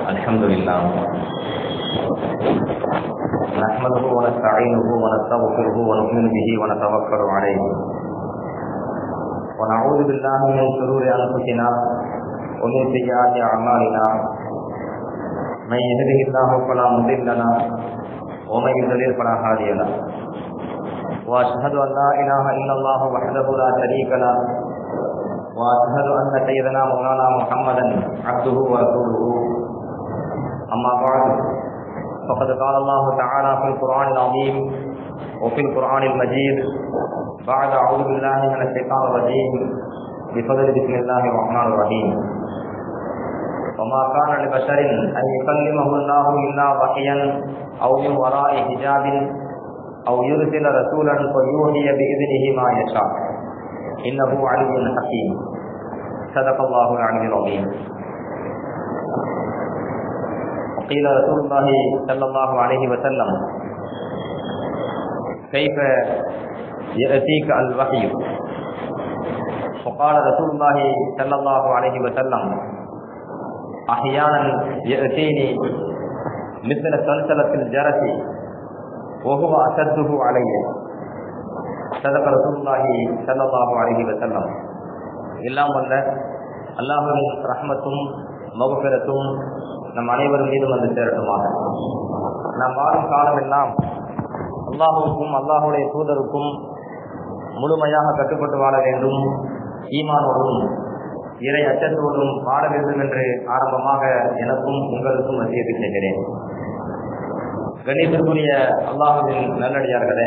الحمد لله نحمده ونستعينه ونستغفره ونؤمن به ونتوكل عليه ونعوذ بالله من شرور انفسنا ومن سيئات اعمالنا من يهده الله فلا مضل له ومن يضلل فلا هادي له واشهد ان لا اله الا الله وحده لا شريك له واشهد ان سيدنا مولانا محمدا عبده ورسوله اما بعد فقد قال الله تعالى في القران العظيم وفي القران المجيد بعد اعوذ بالله من الشيطان الرجيم بفضل بسم الله الرحمن الرحيم وما كان لبشر ان يكلمه الله الا وحيا او من وراء حجاب او يرسل رسولا فيوحي باذنه ما يشاء إنه علي حكيم صدق الله العلي العظيم وقيل رسول الله صلى الله عليه وسلم كيف يأتيك الوحي وقال رسول الله صلى الله عليه وسلم أحيانا يأتيني مثل سلسلة الجرس وهو أشده علي சதக ரசூல்லாஹி சல்லாஹூ அலஹி வசல்லம் எல்லாம் வல்ல அல்லாஹுவின் ரஹ்மத்தும் மகுபிரத்தும் நம் அனைவரும் மீதும் வந்து சேரட்டுமாக நாம் வாழும் காலமெல்லாம் அல்லாஹுக்கும் அல்லாஹுடைய தூதருக்கும் முழுமையாக கட்டுப்பட்டு வாழ வேண்டும் ஈமானோடும் இறை அச்சத்தோடும் வாழ வேண்டும் என்று ஆரம்பமாக எனக்கும் உங்களுக்கும் வசியத்தை செய்கிறேன் கணிதத்துக்குரிய அல்லாஹுவின் நல்லடியார்களே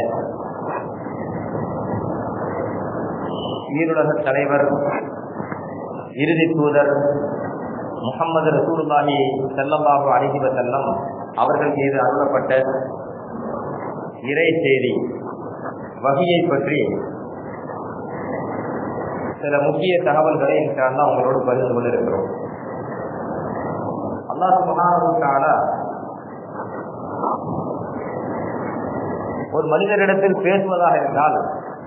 ஈருலக தலைவர் இறுதி தூதர் முகமது ரசூலுல்லாஹி செல்லல்லாஹு அலிஹி வசல்லம் அவர்கள் மீது அருளப்பட்ட இறை செய்தி வகையை பற்றி சில முக்கிய தகவல்களை இன்ஷால்லா உங்களோடு பகிர்ந்து கொண்டிருக்கிறோம் அல்லாஹ் சுபஹானஹு ஒரு மனிதரிடத்தில் பேசுவதாக இருந்தால்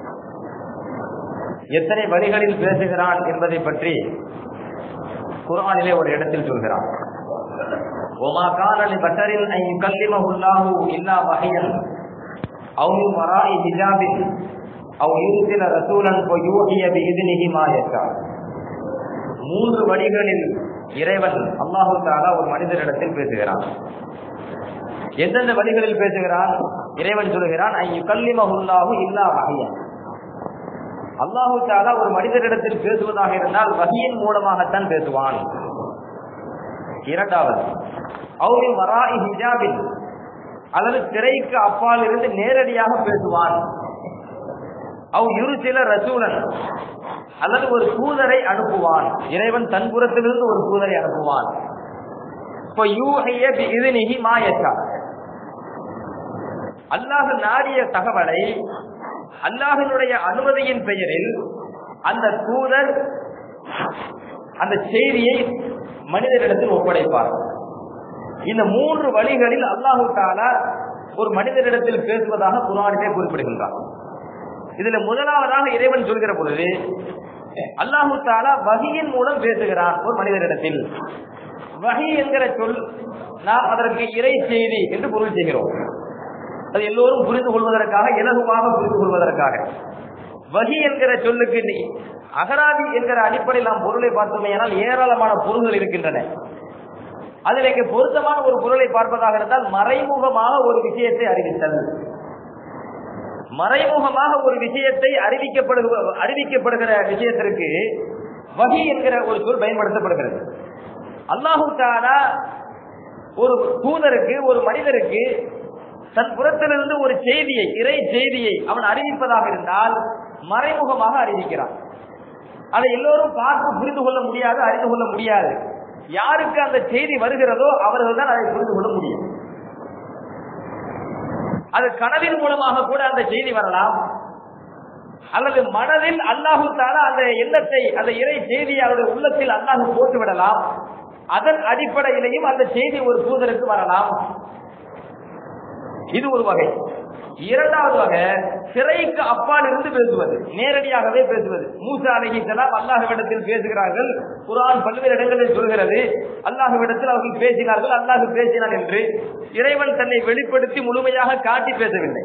எத்தனை வழிகளில் பேசுகிறான் என்பதை பற்றி குரானிலே ஒரு இடத்தில் சொல்கிறான் ஒமா காலி பட்டரில் ஐ கல்லிமஹுல்லாஹு இல்லா வகையன் அவு மராய் ஹிஜாபின் அவ் யூசில ரசூலன் யூஹிய பிஇذنஹி மா யஷா மூன்று வழிகளில் இறைவன் அல்லாஹு தஆலா ஒரு மனிதரிடத்தில் பேசுகிறான் எந்தெந்த வழிகளில் பேசுகிறான் இறைவன் சொல்கிறான் ஐ கல்லிமஹுல்லாஹு இல்லா வகையன் அல்லாஹு தாலா ஒரு மனிதரிடத்தில் பேசுவதாக இருந்தால் வகியின் மூலமாகத்தான் பேசுவான் இரண்டாவது அவரின் வராய் ஹிஜாபின் அல்லது திரைக்கு அப்பால் இருந்து நேரடியாக பேசுவான் அவ் இரு சில ரசூலன் அல்லது ஒரு தூதரை அனுப்புவான் இறைவன் தன் புறத்திலிருந்து ஒரு தூதரை அனுப்புவான் அல்லாஹ் நாடிய தகவலை அல்லாஹினுடைய அனுமதியின் பெயரில் அந்த தூதர் அந்த செய்தியை மனிதரிடத்தில் ஒப்படைப்பார் இந்த மூன்று வழிகளில் அல்லாஹு தாலா ஒரு மனிதரிடத்தில் பேசுவதாக குரானிலே குறிப்பிடுகின்றார் இதுல முதலாவதாக இறைவன் சொல்கிற பொழுது அல்லாஹு தாலா வகியின் மூலம் பேசுகிறான் ஒரு மனிதரிடத்தில் வகி என்கிற சொல் நாம் அதற்கு இறை செய்தி என்று பொருள் செய்கிறோம் அது எல்லோரும் புரிந்து கொள்வதற்காக இலகுவாக புரிந்து கொள்வதற்காக வகி என்கிற சொல்லுக்கு அகராதி என்கிற அடிப்படையில் நாம் பொருளை பார்த்தோமே ஆனால் ஏராளமான பொருள்கள் இருக்கின்றன அதில் இங்கே பொருத்தமான ஒரு பொருளை பார்ப்பதாக இருந்தால் மறைமுகமாக ஒரு விஷயத்தை அறிவித்தல் மறைமுகமாக ஒரு விஷயத்தை அறிவிக்கப்படுகிற அறிவிக்கப்படுகிற விஷயத்திற்கு வகி என்கிற ஒரு சொல் பயன்படுத்தப்படுகிறது அல்லாஹு தாலா ஒரு தூதருக்கு ஒரு மனிதருக்கு தன் புறத்திலிருந்து ஒரு செய்தியை இறை செய்தியை அவன் அறிவிப்பதாக இருந்தால் மறைமுகமாக அறிவிக்கிறான் அதை எல்லோரும் பார்த்து புரிந்து கொள்ள முடியாது அறிந்து கொள்ள முடியாது யாருக்கு அந்த செய்தி வருகிறதோ அவர்கள் தான் அதை புரிந்து கொள்ள முடியும் அது கனவின் மூலமாக கூட அந்த செய்தி வரலாம் அல்லது மனதில் அல்லாஹு தாலா அந்த எண்ணத்தை அந்த இறை செய்தியை அவருடைய உள்ளத்தில் அல்லாஹு போட்டு விடலாம் அதன் அடிப்படையிலையும் அந்த செய்தி ஒரு தூதருக்கு வரலாம் இது ஒரு வகை இரண்டாவது வகை சிறைக்கு அப்பால் இருந்து பேசுவது நேரடியாகவே பேசுவது மூசா அலைஹிஸ்ஸலாம் அல்லாஹ்விடத்தில் பேசுகிறார்கள் குர்ஆன் பல்வேறு இடங்களில் சொல்கிறது அல்லாஹ்விடத்தில் அவர்கள் பேசினார்கள் அல்லாஹ் பேசினான் என்று இறைவன் தன்னை வெளிப்படுத்தி முழுமையாக காட்டி பேசவில்லை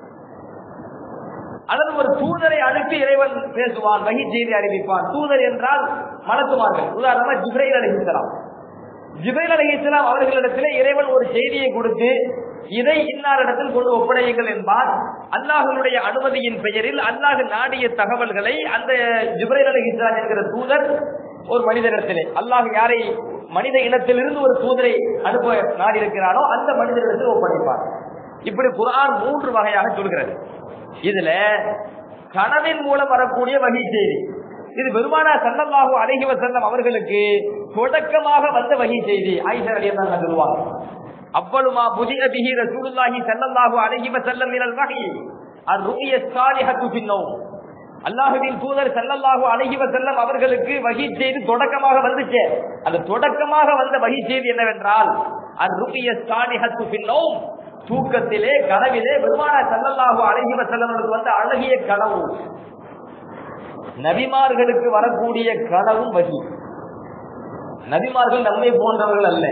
அல்லது ஒரு தூதரை அனுப்பி இறைவன் பேசுவான் வகி செய்தி அறிவிப்பான் தூதர் என்றால் மலக்குமார்கள் உதாரணமா ஜிப்ரைல் அலிஹிஸ்லாம் ஜிப்ரைல் அலிஹிஸ்லாம் அவர்களிடத்திலே இறைவன் ஒரு செய்தியை கொடுத்து இதை இன்னாரிடத்தில் கொண்டு ஒப்படையுங்கள் என்பார் அல்லாஹனுடைய அனுமதியின் பெயரில் அல்லாஹ் நாடிய தகவல்களை அந்த ஜிப்ரைல் அலிஹிஸ்லாம் என்கிற தூதர் ஒரு மனிதனிடத்திலே அல்லாஹ் யாரை மனித இனத்திலிருந்து ஒரு தூதரை அனுப்ப நாடி இருக்கிறானோ அந்த மனிதனிடத்தில் ஒப்படைப்பார் இப்படி குர்ஆன் மூன்று வகையாக சொல்கிறது இதுல கனவின் மூலம் வரக்கூடிய வகை செய்தி இது பெருமானா சல்லல்லாஹு அலைஹி வஸல்லம் அவர்களுக்கு தொடக்கமாக வந்த வகை செய்தி ஆயிஷா ரலியல்லாஹு அன்ஹா சொல்லுவாங்க அவ்வளுமா புதிய பிஹி ரசூலுல்லாஹி ஸல்லல்லாஹு அலைஹி வஸல்லம் மினல் வஹி அர்-ருயா ஸாலிஹத்து ஃபின்-நௌம் அல்லாஹுவின் தூதர் ஸல்லல்லாஹு அலைஹி வஸல்லம் அவர்களுக்கு வஹி செய்தி தொடக்கமாக வந்துச்சு அந்த தொடக்கமாக வந்த வஹி செய்தி என்னவென்றால் அர்-ருயா ஸாலிஹத்து ஃபின்-நௌம் தூக்கத்திலே கனவிலே பெருமான சல்லல்லாஹு அழகி வசல்லவர்களுக்கு வந்த அழகிய கனவு நபிமார்களுக்கு வரக்கூடிய கனவும் வகி நபிமார்கள் நம்மை போன்றவர்கள் அல்ல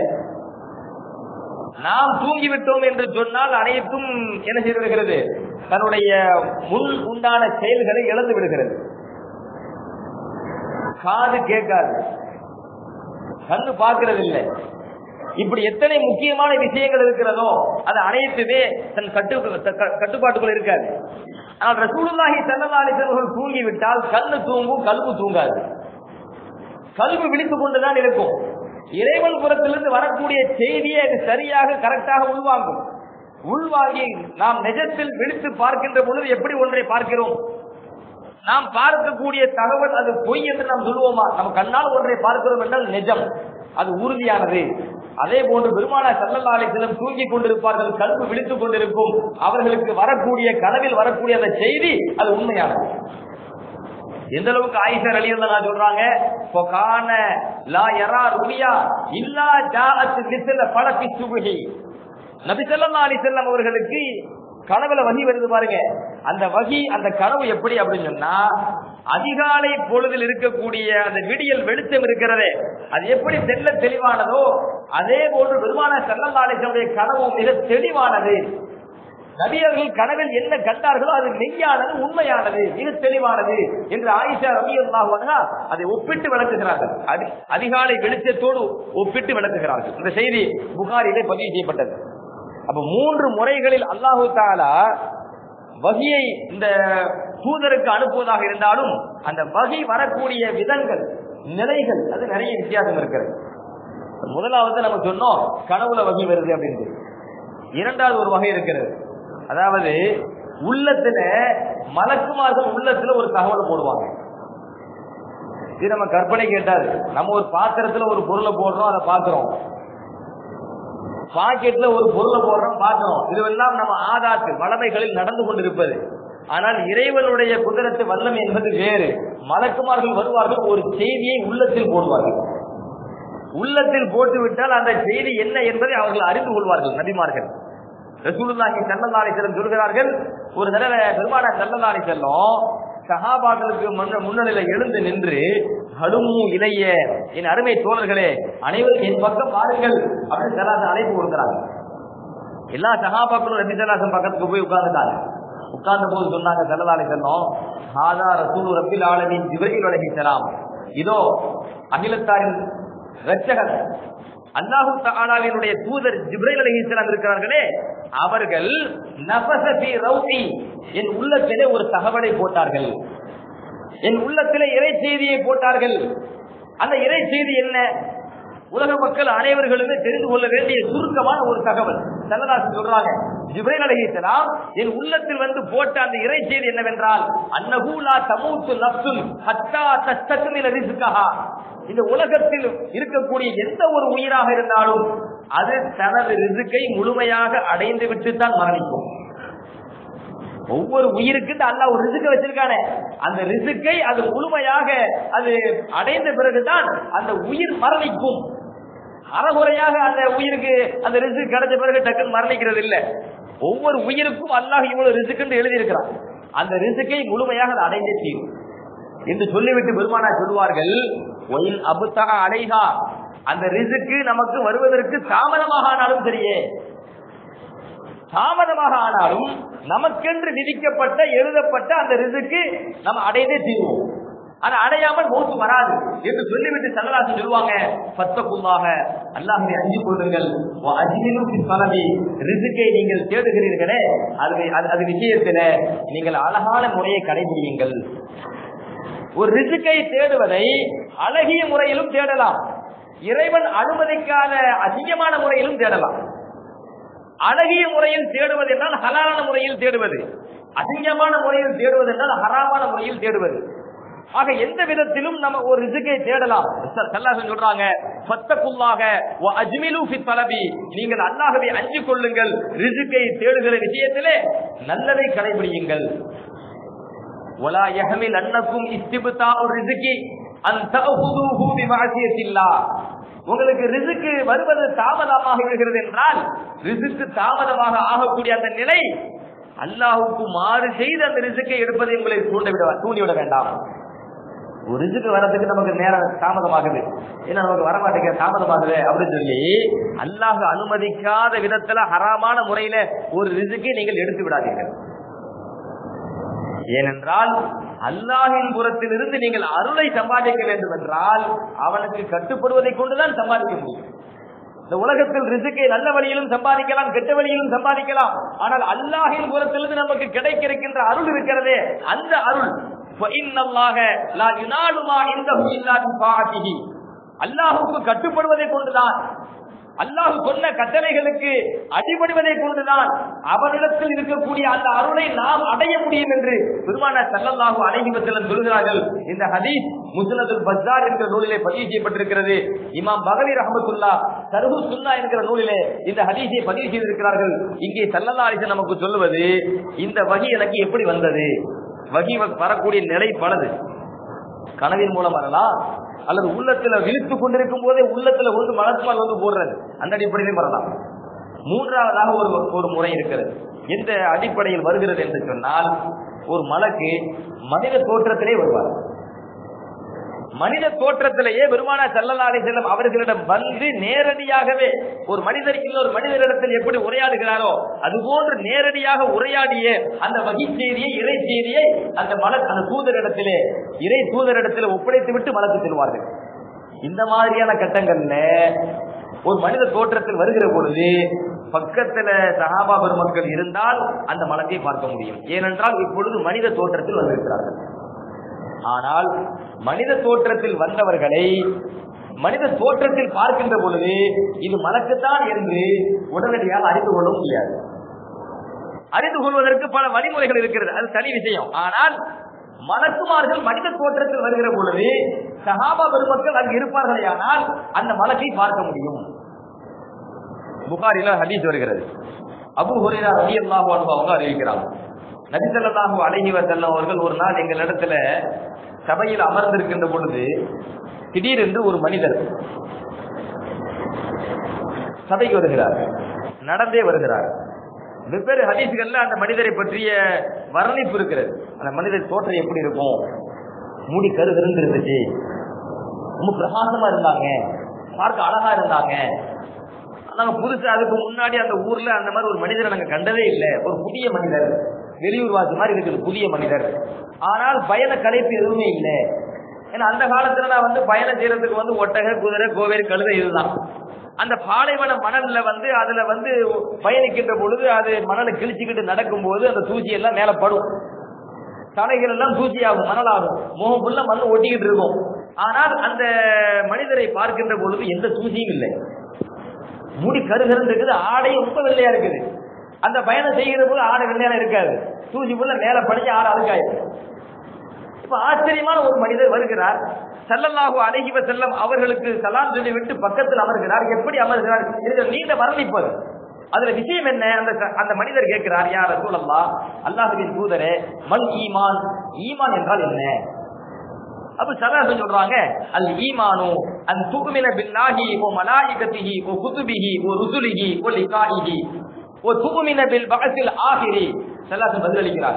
நாம் தூங்கிவிட்டோம் என்று சொன்னால் அனைத்தும் என்ன செய்து விடுகிறது தன்னுடைய முன் உண்டான செயல்களை இழந்து விடுகிறது காது கேட்காது கண்ணு பார்க்கிறது இல்லை இப்படி எத்தனை முக்கியமான விஷயங்கள் இருக்கிறதோ அது அனைத்துமே தன் கட்டு கட்டுப்பாட்டுக்குள்ள இருக்காது ஆனால் ரசூலுல்லாஹி ஸல்லல்லாஹு அலைஹி வஸல்லம் தூங்கி விட்டால் கண்ணு தூங்கும் கல்பு தூங்காது கல்வி விழித்துக் கொண்டுதான் இருக்கும் இறைவன் புறத்திலிருந்து வரக்கூடிய செய்தியை அது சரியாக கரெக்டாக உள்வாங்கும் உள்வாங்கி நாம் நிஜத்தில் விழித்து பார்க்கின்ற பொழுது எப்படி ஒன்றை பார்க்கிறோம் நாம் பார்க்கக்கூடிய தகவல் அது பொய் என்று நாம் சொல்லுவோமா நம்ம கண்ணால் ஒன்றை பார்க்கிறோம் என்றால் நிஜம் அது உறுதியானது அதே போன்று பெருமானா சல்லல்லாலை செல்லும் தூங்கிக் கொண்டிருப்பார்கள் கல்வி விழித்துக் கொண்டிருக்கும் அவர்களுக்கு வரக்கூடிய கனவில் வரக்கூடிய அந்த செய்தி அது உண்மையானது எந்த அளவுக்கு ஆயிஷர் அலி நான் சொல்றாங்க பொகான லா யரா ருபியா இல்லா ஜாஅத் மிஸ்ல பலபி சுபஹி நபி ஸல்லல்லாஹு அலைஹி வஸல்லம் அவர்களுக்கு கனவுல வகி வருது பாருங்க அந்த வகி அந்த கனவு எப்படி அப்படின்னு சொன்னா அதிகாலை பொழுதில் இருக்கக்கூடிய அந்த விடியல் வெளிச்சம் இருக்கிறதே அது எப்படி தெல்ல தெளிவானதோ அதே போன்று பெருமான செல்லல்லாலேசனுடைய கனவு மிக தெளிவானது நபியர்கள் கனவில் என்ன கண்டார்களோ அது மெய்யானது உண்மையானது மிக தெளிவானது என்று ஆயிஷா ரவி அதை ஒப்பிட்டு விளக்குகிறார்கள் அதி- அதிகாலை வெளிச்சத்தோடு ஒப்பிட்டு விளக்குகிறார்கள் இந்த செய்தி புகாரிலே பதிவு செய்யப்பட்டது அப்ப மூன்று முறைகளில் அல்லாஹு தாலா வகியை இந்த தூதருக்கு அனுப்புவதாக இருந்தாலும் அந்த வகை வரக்கூடிய விதங்கள் நிலைகள் அது நிறைய வித்தியாசம் இருக்கிறது முதலாவது நம்ம சொன்னோம் கனவுல வகை வருது அப்படின்னு இரண்டாவது ஒரு வகை இருக்கிறது அதாவது உள்ளத்துல மலக்குமார்கள் உள்ளத்துல ஒரு தகவல் போடுவாங்க இது நம்ம கற்பனை கேட்டாரு நம்ம ஒரு பாத்திரத்துல ஒரு பொருளை போடுறோம் அதை பாக்குறோம் பாக்கெட்ல ஒரு பொருளை போடுறோம் பார்க்கிறோம் இதுவெல்லாம் நம்ம ஆதாத்து வளமைகளில் நடந்து கொண்டிருப்பது ஆனால் இறைவனுடைய குதிரத்து வல்லமை என்பது வேறு மலக்குமார்கள் வருவார்கள் ஒரு செய்தியை உள்ளத்தில் போடுவார்கள் உள்ளத்தில் போட்டுவிட்டால் அந்த செய்தி என்ன என்பதை அவர்கள் அறிந்து கொள்வார்கள் நபிமார்கள் ரசூலுல்லாஹி ஸல்லல்லாஹு அலைஹி வஸல்லம் சொல்கிறார்கள் ஒரு தடவை பெருமானா ஸல்லல்லாஹு அலைஹி வஸல்லம் சஹாபாக்களுக்கு முன்ன முன்னணியில எழுந்து நின்று ஹடுமு இளைய என் அருமை தோழர்களே அனைவரும் என் பக்கம் பாருங்கள் அப்படின்னு சலாசன் அழைப்பு கொடுக்கிறாங்க எல்லா சகாபாக்களும் ரபி சலாசன் பக்கத்துக்கு போய் உட்கார்ந்துட்டாங்க உட்கார்ந்த போது சொன்னாங்க சல்லல்லாஹு செல்லம் ஹாதா ரசூல் ரபில் ஆலமின் ஜிப்ரீல் அலைஹிஸ்ஸலாம் இதோ அகிலத்தாரின் ரட்சகர் அல்லாஹு தஆலாவினுடைய தூதர் ஜிப்ரைல் அலைஹிஸ்ஸலாம் இருக்கிறார்களே அவர்கள் நபஸ ஃபீ ரௌஹி என் உள்ளத்திலே ஒரு தகவலை போட்டார்கள் என் உள்ளத்திலே இறை செய்தியை போட்டார்கள் அந்த இறை செய்தி என்ன உலக மக்கள் அனைவர்களுமே தெரிந்து கொள்ள வேண்டிய சுருக்கமான ஒரு தகவல் சல்லதாசன் சொல்றாங்க ஜிப்ரைல் அலைஹிஸ்ஸலாம் என் உள்ளத்தில் வந்து போட்ட அந்த இறை செய்தி என்னவென்றால் அன்னஹூலா தமூத்து நப்சுன் ஹத்தா தஸ்தக்மில ரிஸ்கஹா இந்த உலகத்தில் இருக்கக்கூடிய எந்த ஒரு உயிராக இருந்தாலும் அது தனது ரிசுக்கை முழுமையாக அடைந்து விட்டு தான் மரணிக்கும் ஒவ்வொரு உயிருக்கு அல்லா ஒரு ரிசுக்க வச்சிருக்கானே அந்த ரிசுக்கை அது முழுமையாக அது அடைந்த பிறகுதான் அந்த உயிர் மரணிக்கும் அறகுறையாக அந்த உயிருக்கு அந்த ரிசுக்கு கிடைச்ச பிறகு டக்குன்னு மரணிக்கிறது இல்ல ஒவ்வொரு உயிருக்கும் அல்லாஹ் இவ்வளவு ரிசுக்குன்னு எழுதி இருக்கிறான் அந்த ரிசுக்கை முழுமையாக அது அடைந்தே தீரும் என்று சொல்லிவிட்டு பெருமானா சொல்லுவார்கள் ஒயில் அபுத்தக அடைகா அந்த ரிசுக்கு நமக்கு வருவதற்கு தாமதமாக ஆனாலும் சரியே தாமதமாக ஆனாலும் நமக்கென்று விதிக்கப்பட்ட எழுதப்பட்ட அந்த ரிசுக்கு நம்ம அடைந்தே தீர்வோம் ஆனா அடையாமல் மௌத்து வராது என்று சொல்லிவிட்டு சல்லலாசன் சொல்லுவாங்க பத்தக்குள்ளாக அல்லாஹை அஞ்சு கொள்ளுங்கள் அஜிலும் பலவி ரிசுக்கை நீங்கள் தேடுகிறீர்களே அது அது- அது விஷயத்தில நீங்கள் அழகான முறையை கடைபிடியுங்கள் ஒரு ரிசுக்கை தேடுவதை அழகிய முறையிலும் தேடலாம் இறைவன் அனுமதிக்காத அசிங்கமான முறையிலும் தேடலாம் அழகிய முறையில் தேடுவது என்றால் ஹலாலான முறையில் தேடுவது அசிங்கமான முறையில் தேடுவது என்றால் ஹராமான முறையில் தேடுவது ஆக எந்த விதத்திலும் நம்ம ஒரு ரிசுக்கை தேடலாம் ச- சல்லாஹன் சொல்றாங்க பத்தக்குள்ளாக அஜ்மிலு ஃபி தலபி நீங்கள் அல்லாஹ்வை அஞ்சு கொள்ளுங்கள் ரிசுக்கை தேடுகிற விஷயத்திலே நல்லதை கடைபிடியுங்கள் ولا يحمل أنكم استبتاء الرزق أن تأخذوه بمعصية الله உங்களுக்கு ரிசுக்கு வருவது தாமதமாக விடுகிறது என்றால் ரிசுக்கு தாமதமாக ஆகக்கூடிய அந்த நிலை அல்லாஹுக்கு மாறு செய்து அந்த ரிசுக்கை எடுப்பதை உங்களை தூண்டிவிட தூண்டிவிட வேண்டாம் ஒரு ரிசுக்கு வர்றதுக்கு நமக்கு நேரம் தாமதமாகுது ஏன்னா நமக்கு வர மாட்டேங்க தாமதமாகுது அப்படின்னு சொல்லி அல்லாஹ் அனுமதிக்காத விதத்துல ஹராமான முறையில ஒரு ரிசுக்கை நீங்கள் எடுத்து விடாதீர்கள் ஏனென்றால் அல்லாஹின் புறத்தில் இருந்து நீங்கள் அருளை சம்பாதிக்க வேண்டும் என்றால் அவனுக்கு கட்டுப்படுவதை கொண்டுதான் சம்பாதிக்க முடியும் இந்த உலகத்தில் ரிசுக்கை நல்ல வழியிலும் சம்பாதிக்கலாம் கெட்ட வழியிலும் சம்பாதிக்கலாம் ஆனால் அல்லாஹின் புறத்திலிருந்து நமக்கு கிடைக்க இருக்கின்ற அருள் இருக்கிறதே அந்த அருள் فَإِنَّ اللَّهَ لَا يُنَالُ مَا عِندَهُ إِلَّا بِطَاعَتِهِ. அல்லாஹுக்கு கட்டுப்படுவதை கொண்டுதான் அல்லாஹ் சொன்ன கட்டளைகளுக்கு அடிபடுவதை கொண்டுதான் அவனிடத்தில் இருக்கக்கூடிய அந்த அருளை நாம் அடைய முடியும் என்று பெருமான சல்லல்லாஹு அலைஹி வஸல்லம் சொல்கிறார்கள் இந்த ஹதீஸ் முஸ்னதுல் பஜார் என்கிற நூலிலே பதிவு செய்யப்பட்டிருக்கிறது இமாம் பகலி ரஹமத்துல்லா தருஹு சுன்னா என்கிற நூலிலே இந்த ஹதீஸை பதிவு செய்திருக்கிறார்கள் இங்கே சல்லல்லா அலிசன் நமக்கு சொல்லுவது இந்த வகி எனக்கு எப்படி வந்தது வகி வ- வரக்கூடிய நிலை பலது கனவின் மூலம் வரலாம் அல்லது உள்ளத்துல விழித்துக் கொண்டிருக்கும் போதே உள்ளத்துல வந்து மனசுமால் வந்து போடுறது அந்த அடிப்படையிலும் வரலாம் மூன்றாவதாக ஒரு ஒரு முறை இருக்கிறது எந்த அடிப்படையில் வருகிறது என்று சொன்னால் ஒரு மலக்கு மனித தோற்றத்திலே வருவார் மனித தோற்றத்திலேயே பெருமானா செல்லலாடி செல்லும் அவர்களிடம் வந்து நேரடியாகவே ஒரு மனிதர் இன்னொரு மனிதரிடத்தில் எப்படி உரையாடுகிறாரோ அதுபோன்று நேரடியாக உரையாடிய அந்த வகி செய்தியை இறை செய்தியை அந்த மல அந்த தூதரிடத்திலே இறை தூதரிடத்திலே ஒப்படைத்து விட்டு மலக்கு செல்வார்கள் இந்த மாதிரியான கட்டங்கள்ல ஒரு மனித தோற்றத்தில் வருகிற பொழுது பக்கத்துல சஹாபா பெருமக்கள் இருந்தால் அந்த மலத்தை பார்க்க முடியும் ஏனென்றால் இப்பொழுது மனித தோற்றத்தில் வந்திருக்கிறார்கள் ஆனால் மனித தோற்றத்தில் வந்தவர்களை மனித தோற்றத்தில் பார்க்கின்ற பொழுது இது மலக்குத்தான் என்று உடனடியாக அறிந்து கொள்ள முடியாது அறிந்து கொள்வதற்கு பல வழிமுறைகள் இருக்கிறது அது தனி விஷயம் ஆனால் மலக்குமார்கள் மனித தோற்றத்தில் வருகிற பொழுது சஹாபா பெருமக்கள் அங்கு இருப்பார்களே ஆனால் அந்த மலக்கை பார்க்க முடியும் புகாரில ஹதீஸ் வருகிறது அபு ஹுரைரா ரலியல்லாஹு அன்ஹு அவங்க அறிவிக்கிறாங்க நபி ஸல்லல்லாஹு அலைஹி வஸல்லம் அவர்கள் ஒரு நாள் எங்களிடத்துல சபையில் அமர்ந்திருக்கின்ற பொழுது திடீரென்று ஒரு மனிதர் சபைக்கு வருகிறார் நடந்தே வருகிறார் வெவ்வேறு ஹதீஸ்கள்ல அந்த மனிதரை பற்றிய வர்ணிப்பு இருக்கிறது அந்த மனிதர் தோற்றம் எப்படி இருக்கும் மூடி கருகருந்து இருந்துச்சு ரொம்ப பிரகாசமா இருந்தாங்க பார்க்க அழகா இருந்தாங்க நாங்க புதுசா அதுக்கு முன்னாடி அந்த ஊர்ல அந்த மாதிரி ஒரு மனிதரை நாங்க கண்டதே இல்லை ஒரு புதிய மனிதர் வெளியூர் வாசி மாதிரி இருக்குது புதிய மனிதர் ஆனால் பயண கலைப்பு எதுவுமே இல்லை ஏன்னா அந்த காலத்துல நான் வந்து பயணம் செய்யறதுக்கு வந்து ஒட்டக குதிரை கோவேறு கழுதை இதுதான் அந்த பாலைவன மணல்ல வந்து அதுல வந்து பயணிக்கின்ற பொழுது அது மணலை கிழிச்சுக்கிட்டு நடக்கும் போது அந்த தூசி எல்லாம் மேல படும் தலைகள் எல்லாம் தூசியாகும் மணலாகும் முகம் ஃபுல்லா மண் ஒட்டிக்கிட்டு இருக்கும் ஆனால் அந்த மனிதரை பார்க்கின்ற பொழுது எந்த தூசியும் இல்லை மூடி கருகருன்னு இருக்குது ஆடை ரொம்ப வெள்ளையா இருக்குது அந்த பயணம் செய்கிற போது ஆடை வெள்ளையா இருக்காது தூசி புள்ள மேல படிச்சு ஆடை அழுக்காயிடும் இப்ப ஆச்சரியமான ஒரு மனிதர் வருகிறார் செல்லல்லாஹு அழகிவ செல்லம் அவர்களுக்கு சலாம் சொல்லி விட்டு பக்கத்தில் அமர்கிறார் எப்படி அமர்கிறார் இது நீண்ட வர்ணிப்பது அதுல விஷயம் என்ன அந்த அந்த மனிதர் கேட்கிறார் யார் ரசூலல்லா அல்லாஹுவின் தூதரே மல் ஈமான் ஈமான் என்றால் என்ன அப்ப சலாசன் சொல்றாங்க அல் ஈமானு அன் துகுமின பில்லாஹி ஓ மலாயிகத்திஹி ஓ குதுபிஹி ஓ ருசுலிஹி ஓ லிகாயிஹி ஓ துகுமின பில் பகசில் ஆகிரி சலாசன் பதிலளிக்கிறார்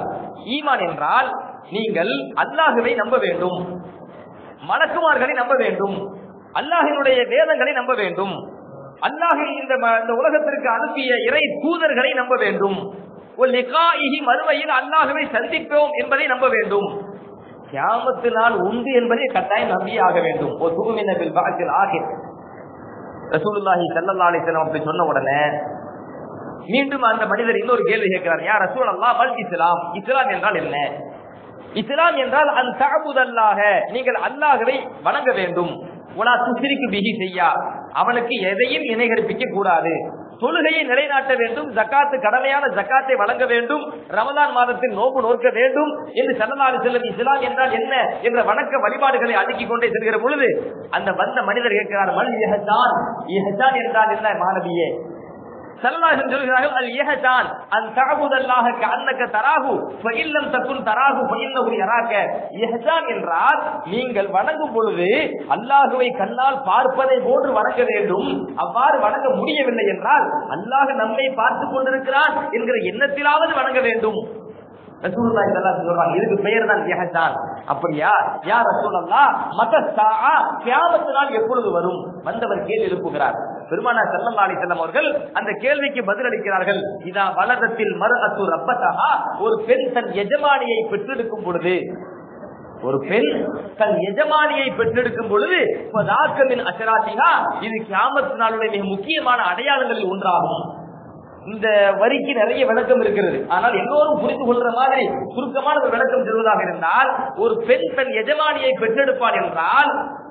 ஈமான் என்றால் நீங்கள் அல்லாஹுவை நம்ப வேண்டும் மலக்குமார்களை நம்ப வேண்டும் அல்லாஹினுடைய வேதங்களை நம்ப வேண்டும் அல்லாஹின் இந்த ம- இந்த உலகத்திற்கு அனுப்பிய இறை தூதர்களை நம்ப வேண்டும் ஒரு லிகாஇஹி மறுமையில் அல்லாஹுவை சந்திப்போம் என்பதை நம்ப வேண்டும் கியாமத்து நாள் உண்டு என்பதை கட்டாயம் நம்பியே ஆக வேண்டும் ஒரு தூமினபில் பாக்கில் ஆகிர் ரசூலுல்லாஹி ஸல்லல்லாஹு அலைஹி வஸல்லம் அப்படி சொன்ன உடனே மீண்டும் அந்த மனிதர் இன்னொரு கேள்வி கேட்கிறார் யார் ரசூல் அல்லாஹ் மல் இஸ்லாம் இஸ்லாம் என்றால் என்ன இஸ்லாம் என்றால் அன் தஅபுதல்லாஹ நீங்கள் அல்லாஹ்வை வணங்க வேண்டும் உலா துஸ்ரிக்கு பிஹி செய்யா அவனுக்கு எதையும் இணை கற்பிக்க கூடாது தொழுகையை நிலைநாட்ட வேண்டும் ஜக்காத்து கடமையான ஜக்காத்தை வழங்க வேண்டும் ரமலான் மாதத்தில் நோம்பு நோக்க வேண்டும் என்று சல்லல்லாஹு செல்லும் இஸ்லாம் என்றால் என்ன என்ற வணக்க வழிபாடுகளை அடுக்கிக் கொண்டே செல்கிற பொழுது அந்த வந்த மனிதர் கேட்கிறார் மல் இஹசான் இஹசான் என்றால் என்ன மாணவியே சல்லல்லாஹு சொல்கிறார்கள் அல் இஹசான் அன் தஅபுதல்லாஹ கஅன்னக தராஹு ஃபஇல்லம் தகுன் தராஹு ஃபஇன்னஹு யராக இஹசான் என்றால் நீங்கள் வணங்கும் பொழுது அல்லாஹ்வை கண்ணால் பார்ப்பதை போன்று வணங்க வேண்டும் அவ்வாறு வணங்க முடியவில்லை என்றால் அல்லாஹ் நம்மை பார்த்துக் கொண்டிருக்கிறான் என்கிற எண்ணத்திலாவது வணங்க வேண்டும் ரசூலுல்லாஹி ஸல்லல்லாஹு அலைஹி வஸல்லம் இதுக்கு பெயர் தான் இஹ்சான் அப்படியா யா ரசூலல்லாஹ் மத சாஆ கியாமத் நாள் எப்பொழுது வரும் வந்தவர் கேள்வி எழுப்புகிறார் பெருமானார் ஸல்லல்லாஹு அலைஹி வஸல்லம் அவர்கள் அந்த கேள்விக்கு பதில் அளிக்கிறார்கள் இதா வலதத்தில் மர்அத்து ரப்பதஹா ஒரு பெண் தன் எஜமானியை பெற்றெடுக்கும் பொழுது ஒரு பெண் தன் எஜமானியை பெற்றெடுக்கும் பொழுது பதாக்கமின் அசராத்திகா இது கியாமத் நாளுடைய மிக முக்கியமான அடையாளங்களில் ஒன்றாகும் இந்த வரிக்கு நிறைய விளக்கம் இருக்கிறது ஆனால் எல்லோரும் புரிந்து கொள்ற மாதிரி சுருக்கமான ஒரு விளக்கம் சொல்வதாக இருந்தால் ஒரு பெண் தன் எஜமானியை பெற்றெடுப்பாள் என்றால்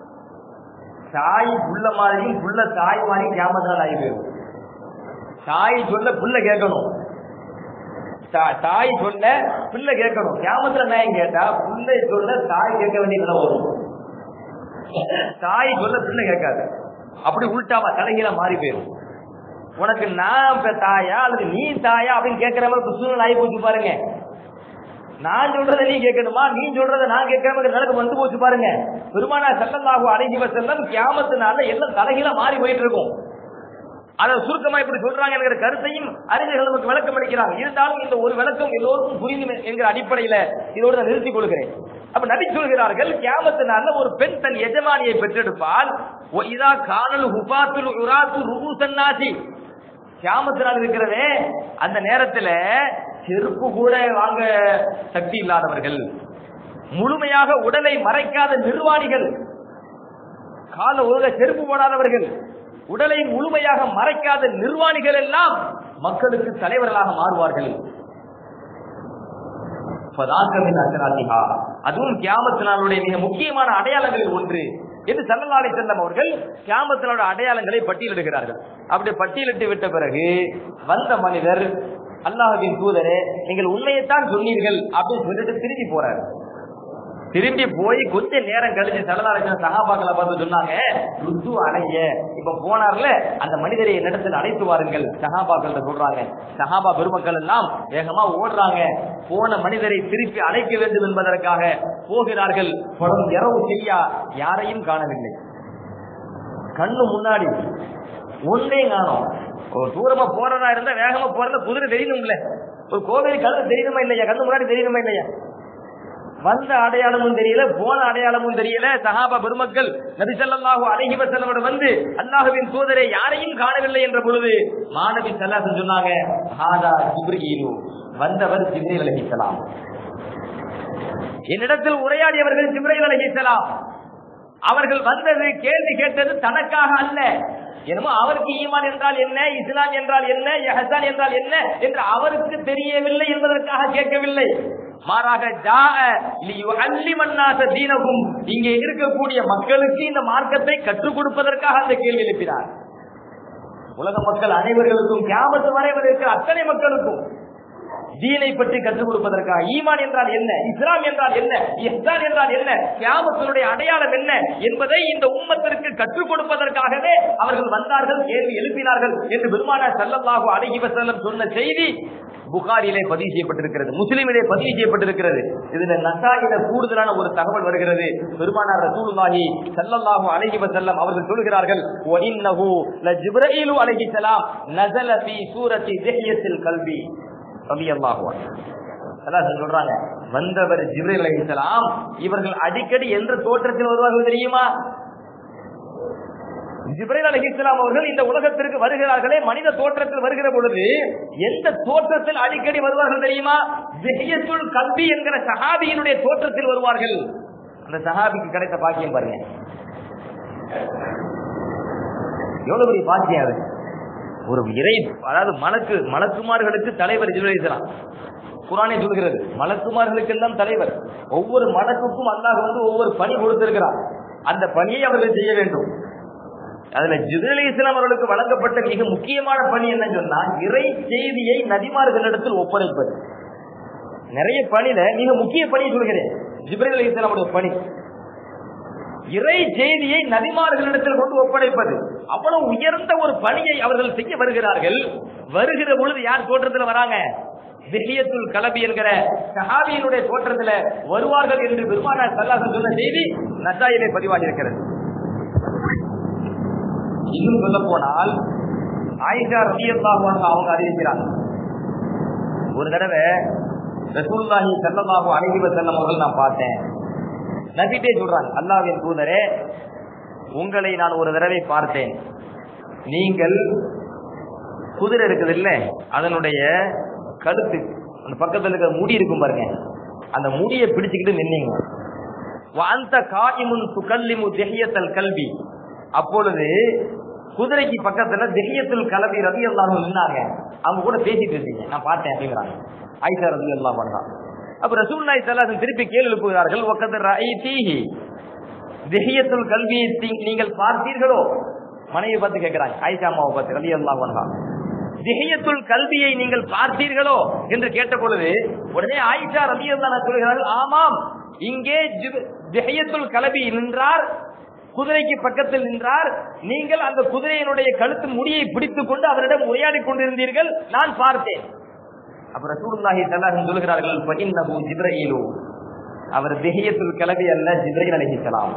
தாய் புள்ள மாதிரியும் புள்ள தாய் மாதிரி கிராமத்தினால் ஆகி போயிடும் தாய் சொல்ல புள்ள கேட்கணும் தா- தாய் சொல்ல பிள்ளை கேட்கணும் கிராமத்துல நான் கேட்டா பிள்ளை சொல்ல தாய் கேட்க வேண்டிய நிலை வரும் தாய் சொல்ல பிள்ளை கேட்காது அப்படி உள்டாவா தலைகீழ மாறி போயிடும் உனக்கு நான் இப்ப தாயா அல்லது நீ தாயா அப்படின்னு கேட்கிற மாதிரி இப்ப சூழ்நிலை ஆகி போச்சு பாருங்க நான் சொல்றதை நீ கேட்கணுமா நீ சொல்றதை நான் கேட்கிற மாதிரி நிலைக்கு வந்து போச்சு பாருங்க பெருமானா சட்டந்தாகும் அழகி செல்லம் கியாமத்தினால எல்லாம் தலைகீழ மாறி போயிட்டு இருக்கும் அதை சுருக்கமா இப்படி சொல்றாங்க என்கிற கருத்தையும் அறிஞர்கள் நமக்கு விளக்கம் அளிக்கிறாங்க இருந்தாலும் இந்த ஒரு விளக்கம் எல்லோருக்கும் புரிந்து என்கிற அடிப்படையில இதோடு நான் நிறுத்திக் கொள்கிறேன் அப்ப நபி சொல்கிறார்கள் கியாமத்தினால ஒரு பெண் தன் எஜமானியை பெற்றெடுப்பால் ஒ இதா காணல் ஹுபாத்துல் உராத்து ருபூசன்னாசி கியாமத்தினால் இருக்கிறதே அந்த நேரத்துல செருப்பு கூட வாங்க சக்தி இல்லாதவர்கள் முழுமையாக உடலை மறைக்காத நிர்வாணிகள் கால ஒழுங்க செருப்பு போடாதவர்கள் உடலை முழுமையாக மறைக்காத நிர்வாணிகள் எல்லாம் மக்களுக்கு தலைவர்களாக மாறுவார்கள் பதாக்கமின் அசராத்திகா அதுவும் கியாமத்தினாலுடைய மிக முக்கியமான அடையாளங்களில் ஒன்று என்று சல்லல்லாலை செல்லம் அவர்கள் கியாமத்தினோட அடையாளங்களை பட்டியலிடுகிறார்கள் அப்படி பட்டியலிட்டு விட்ட பிறகு வந்த மனிதர் அல்லாஹுவின் தூதரே நீங்கள் உண்மையைத்தான் சொன்னீர்கள் அப்படின்னு சொல்லிட்டு திரும்பி போறாரு திரும்பி போய் கொஞ்ச நேரம் கழிச்சு சல்லல்லாஹு சகாபாக்களை பார்த்து சொன்னாங்க ருத்து அலைய இப்ப போனார்ல அந்த மனிதரை என்னிடத்தில் அழைத்து வாருங்கள் சகாபாக்கள் சொல்றாங்க சகாபா பெருமக்கள் எல்லாம் வேகமா ஓடுறாங்க போன மனிதரை திருப்பி அழைக்க வேண்டும் என்பதற்காக போகிறார்கள் படம் இரவு செய்யா யாரையும் காணவில்லை கண்ணு முன்னாடி ஒன்றே காணோம் ஒரு தூரமா போறதா இருந்தா வேகமா போறத குதிரை தெரியணும்ல ஒரு கோவில் கண்ணு தெரியணுமா இல்லையா கண்ணு முன்னாடி தெரியணுமா இல்லையா வந்த அடையாளமும் தெரியல போன அடையாளமும் தெரியல சஹாபா பெருமக்கள் நபிசல்லாஹு அழகி வசல்லோட வந்து அல்லாஹுவின் தூதரை யாரையும் காணவில்லை என்ற பொழுது மாணவி சல்லாசன் சொன்னாங்க ஹாதா ஜிப்ரீலு வந்தவர் ஜிப்ரீல் அலைஹிஸ்ஸலாம் என்னிடத்தில் உரையாடியவர்கள் ஜிப்ரீல் அலைஹிஸ்ஸலாம் அவர்கள் வந்தது கேள்வி கேட்டது தனக்காக அல்ல என்னமோ அவருக்கு ஈமான் என்றால் என்ன இஸ்லாம் என்றால் என்ன எஹசான் என்றால் என்ன என்று அவருக்கு தெரியவில்லை என்பதற்காக கேட்கவில்லை மாறாக ஜாஅ லியுஅல்லிமன்னாஸ தீனகும் இங்கே இருக்கக்கூடிய மக்களுக்கு இந்த மார்க்கத்தை கற்றுக் கொடுப்பதற்காக அந்த கேள்வி எழுப்பினார் உலக மக்கள் அனைவர்களுக்கும் கியாமத்து வரை இருக்கிற அத்தனை மக்களுக்கும் தீனை பற்றி கற்றுக் கொடுப்பதற்காக ஈமான் என்றால் என்ன இஸ்லாம் என்றால் என்ன இஸ்லாம் என்றால் என்ன கியாமத்தினுடைய அடையாளம் என்ன என்பதை இந்த உம்மத்திற்கு கற்றுக் கொடுப்பதற்காகவே அவர்கள் வந்தார்கள் கேள்வி எழுப்பினார்கள் என்று பெருமானார் ஸல்லல்லாஹு அலைஹி வஸல்லம் சொன்ன செய்தி புகாரிலே பதிவு செய்யப்பட்டிருக்கிறது முஸ்லிமிலே பதிவு செய்யப்பட்டிருக்கிறது இதுல நசாயில கூடுதலான ஒரு தகவல் வருகிறது பெருமானார் ரசூலுல்லாஹி ஸல்லல்லாஹு அலைஹி வஸல்லம் அவர்கள் சொல்கிறார்கள் வ இன்னஹு லஜிப்ரீலு அலைஹி ஸலாம் நஸல ஃபீ சூரத்தி திஹ்யத்தில் கல்வி ரலியல்லாஹு அன்ஹு அல்லாஹ் சொல்றாங்க வந்தவர் ஜிப்ரீல் அலைஹிஸ்ஸலாம் இவர்கள் அடிக்கடி எந்த தோற்றத்தில் வருவார்கள் தெரியுமா ஜிப்ரீல் அலைஹிஸ்ஸலாம் அவர்கள் இந்த உலகத்திற்கு வருகிறார்களே மனித தோற்றத்தில் வருகிற பொழுது எந்த தோற்றத்தில் அடிக்கடி வருவார்கள் தெரியுமா திஹ்யத்துல் கல்வி என்கிற சஹாபியினுடைய தோற்றத்தில் வருவார்கள் அந்த சஹாபிக்கு கிடைத்த பாக்கியம் பாருங்க எவ்வளவு பெரிய பாக்கியம் அது ஒரு இறை அதாவது மலக்கு மலக்குமார்களுக்கு தலைவர் ஜிப்ரீல் குரானே சொல்கிறது மலக்குமார்களுக்கு எல்லாம் தலைவர் ஒவ்வொரு மலக்குக்கும் அல்லாஹ் வந்து ஒவ்வொரு பணி கொடுத்திருக்கிறார் அந்த பணியை அவர்கள் செய்ய வேண்டும் அதுல ஜிப்ரீல் இஸ்லாம் அவர்களுக்கு வழங்கப்பட்ட மிக முக்கியமான பணி என்ன சொன்னா இறை செய்தியை நபிமார்களிடத்தில் ஒப்படைப்பது நிறைய பணியில மிக முக்கிய பணியை சொல்கிறேன் ஜிப்ரீல் அலி இஸ்லாமுடைய பணி இறை செய்தியை நபிமார்களிடத்தில் கொண்டு ஒப்படைப்பது அவ்வளவு உயர்ந்த ஒரு பணியை அவர்கள் செய்ய வருகிறார்கள் வருகிற பொழுது யார் தோற்றத்தில் வராங்க திஹியத்துல் கலபி என்கிற சஹாபியினுடைய தோற்றத்துல வருவார்கள் என்று பெருமானார் சல்லாசன் சொன்ன செய்தி நசாயிலே பதிவாகி இருக்கிறது இன்னும் சொல்ல போனால் ஆயிஷா ரலியல்லாஹு அன்ஹா அவங்க அறிவிக்கிறாங்க ஒரு தடவை ரசூலுல்லாஹி ஸல்லல்லாஹு அலைஹி வஸல்லம் அவர்கள் நான் பார்த்தேன் நபிட்டே சொல்றாங்க அல்லாஹ்வின் தூதரே உங்களை நான் ஒரு தடவை பார்த்தேன் நீங்கள் குதிரை இருக்குது இல்ல அதனுடைய கழுத்து அந்த பக்கத்துல இருக்கிற முடி இருக்கும் பாருங்க அந்த முடியை பிடிச்சுக்கிட்டு நின்னீங்க அந்த காயிமுன் துகல்லிமு திஹியத்தல் கல்வி அப்பொழுது குதிரைக்கு பக்கத்துல திஹியத்துல் கலவி ரவி எல்லாம் நின்னாங்க அவங்க கூட பேசிட்டு இருந்தீங்க நான் பார்த்தேன் அப்படிங்கிறாங்க ஆயிஷா ரவி எல்லாம் பண்றான் அப்ப ரசூல் நாய் சல்லாசன் திருப்பி கேள்வி எழுப்புகிறார்கள் ஒக்கத்து தீஹி திஹியத்துல் கல்வியை தீ- நீங்கள் பார்த்தீர்களோ மனைவி பார்த்து கேட்கிறாங்க ஆயிஷா அம்மாவை பார்த்து ரவி எல்லாம் பண்றான் திஹியத்துல் கல்வியை நீங்கள் பார்த்தீர்களோ என்று கேட்ட பொழுது உடனே ஆயிஷா ரவி எல்லாம் சொல்கிறார்கள் ஆமாம் இங்கே ஜிப்- திஹியத்துல் கலவி நின்றார் குதிரைக்கு பக்கத்தில் நின்றார் நீங்கள் அந்த குதிரையினுடைய கழுத்து முடியை பிடித்துக் கொண்டு அவரிடம் உரையாடி கொண்டிருந்தீர்கள் நான் பார்த்தேன் அப்ப ரசூலுல்லாஹி ஸல்லல்லாஹு சொல்கிறார்கள் ஃபஇன்னஹு ஜிப்ரீலு அவர் திஹியத்துல் கலவி அல்ல ஜிப்ரீல் அலைஹிஸ்ஸலாம்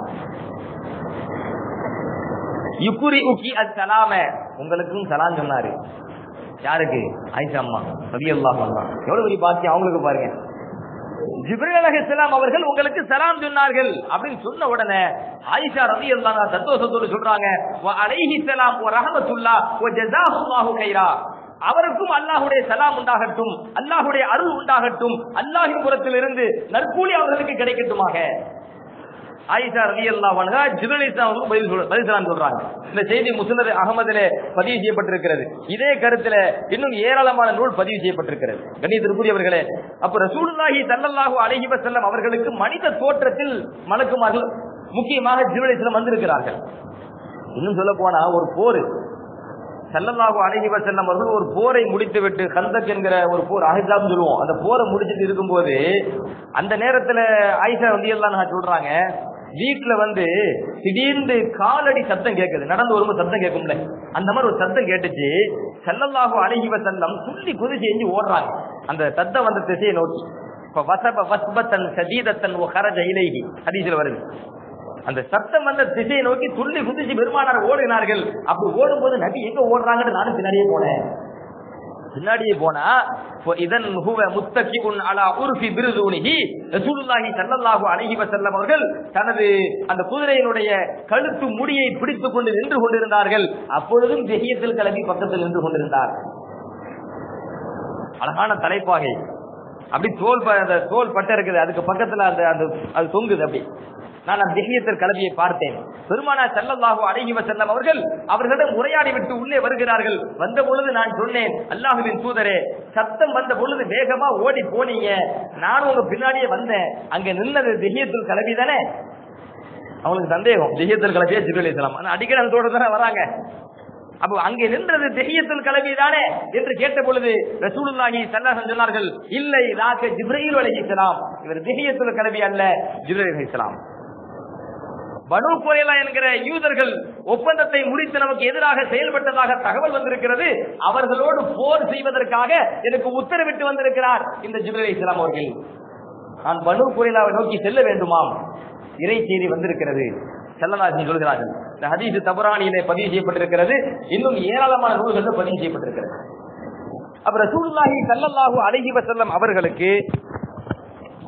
யுக்குரி உக்கி அஸ்ஸலாம உங்களுக்கும் சலாம் சொன்னாரு யாருக்கு ஆயிஷா அம்மா ரலியல்லாஹு அன்ஹா எவ்வளவு பெரிய பாக்கியம் அவங்களுக்கு பாருங்க ஜிப்ரீல் அலைஹிஸ்ஸலாம் அவர்கள் உங்களுக்கு சலாம் சொன்னார்கள் அப்படின்னு சொன்ன உடனே ஆயிஷா ரலியல்லாஹு அன்ஹா சந்தோஷத்தோடு சொல்றாங்க வ அலைஹி ஸலாம் வ ரஹ்மத்துல்லாஹ் வ ஜஸாஹுல்லாஹு கைரா அவருக்கும் அல்லாஹ்வுடைய சலாம் உண்டாகட்டும் அல்லாஹ்வுடைய அருள் உண்டாகட்டும் அல்லாஹ்வின் புறத்திலிருந்து நற்கூலி அவர்களுக்கு கிடைக்கட்டுமாக ஆயிஷா ரலியல்லாஹு அன்ஹா ஜிப்ரீல் இஸ்லாமுக்கு பதில் சொல்ற பதில் சலாம் சொல்றாங்க இந்த செய்தி முஸ்னத் அகமதிலே பதிவு செய்யப்பட்டிருக்கிறது இதே கருத்துல இன்னும் ஏராளமான நூல் பதிவு செய்யப்பட்டிருக்கிறது கண்ணியத்திற்குரியவர்களே அப்ப ரசூலுல்லாஹி ஸல்லல்லாஹு அலைஹி வஸல்லம் அவர்களுக்கு மனித தோற்றத்தில் மலக்குமார்கள் முக்கியமாக ஜிப்ரீல் இஸ்லாம் வந்திருக்கிறார்கள் இன்னும் சொல்ல போனா ஒரு போர் சல்லல்லாஹு அலைஹி வஸல்லம் அவர்கள் ஒரு போரை முடித்துவிட்டு கந்தக் என்கிற ஒரு போர் அஹிசாப் சொல்லுவோம் அந்த போரை முடிச்சிட்டு இருக்கும்போது அந்த நேரத்துல ஆயிஷா ரலியல்லாஹு அன்ஹா சொல்றாங்க வீட்டுல வந்து திடீர்னு காலடி சத்தம் கேக்குது நடந்து வரும்போது சத்தம் கேட்கும்ல அந்த மாதிரி ஒரு சத்தம் கேட்டுச்சு சல்லல்லாஹு அலைஹி வஸல்லம் துள்ளி குதிச்சு எஞ்சி ஓடுறாங்க அந்த சத்தம் வந்த திசையை நோக்கி இப்ப வசப வஸ்பத்தன் சதீதத்தன் ஓ கரஜ இலைஹி ஹதீஸ்ல வருது அந்த சத்தம் வந்த திசையை நோக்கி துள்ளி குதிச்சு பெருமானார் ஓடினார்கள் அப்படி ஓடும்போது நபி எங்க ஓடுறாங்கன்னு நானும் பின்னாடியே போனேன் பின்னாடியே போனா "ஃப இதன் ஹுவ முத்தகிஉன் அலா உர்ஃபி பிருதூனிஹி ரசூலுல்லாஹி ஸல்லல்லாஹு அலைஹி வஸல்லம் அவர்கள் தனது அந்த குதிரையினுடைய கழுத்து முடியை பிடித்துக் கொண்டு நின்று கொண்டிருந்தார்கள் அப்பொழுதும் தெஹியத்தில் கலவி பக்கத்தில் நின்று கொண்டிருந்தார் அழகான தலைப்பாகை அப்படி தோல் ப- அந்த தோல் பட்டை இருக்குது அதுக்கு பக்கத்துல அந்த அந்த அது தொங்குது அப்படி நான் அந்த திஹியத்தில் கலவியை பார்த்தேன் பெருமானா செல்லல்லாஹு அழகி வசல்லம் அவர்கள் அவர்களிடம் உரையாடி விட்டு உள்ளே வருகிறார்கள் வந்த பொழுது நான் சொன்னேன் அல்லாஹுவின் தூதரே சத்தம் வந்த பொழுது வேகமா ஓடி போனீங்க நானும் உங்க பின்னாடியே வந்தேன் அங்க நின்னது திஹியத்துல் கலவி தானே அவங்களுக்கு சந்தேகம் திஹியத்துல் கலவியா ஜிபுல் இஸ்லாம் ஆனா அடிக்கடி அந்த தோட்டத்துல தானே வராங்க அப்போ அங்கே நின்றது தெஹியத்துல் கலவி தானே என்று கேட்ட பொழுது ரசூலுல்லாஹி ஸல்லல்லாஹு சொன்னார்கள் இல்லை ராக்க ஜிப்ரீல் அலைஹிஸ்ஸலாம் இவர் தெஹியத்துல் கலவி அல்ல ஜிப்ரீல் அலைஹிஸ்ஸலாம் பனு குறைலா என்கிற யூதர்கள் ஒப்பந்தத்தை முடித்து நமக்கு எதிராக செயல்பட்டதாக தகவல் வந்திருக்கிறது அவர்களோடு போர் செய்வதற்காக எனக்கு உத்தரவிட்டு வந்திருக்கிறார் இந்த ஜிப்ரீல் இஸ்லாம் அவர்கள் நான் பனு குறைலாவை நோக்கி செல்ல வேண்டுமாம் இறை செய்தி வந்திருக்கிறது செல்லலாசி சொல்கிறார்கள் இந்த ஹதீஸ் தபரானியிலே பதிவு செய்யப்பட்டிருக்கிறது இன்னும் ஏராளமான நூல்களில் பதிவு செய்யப்பட்டிருக்கிறது அப்ப ரசூலுல்லாஹி ஸல்லல்லாஹு அலைஹி வஸல்லம் அவர்களுக்கு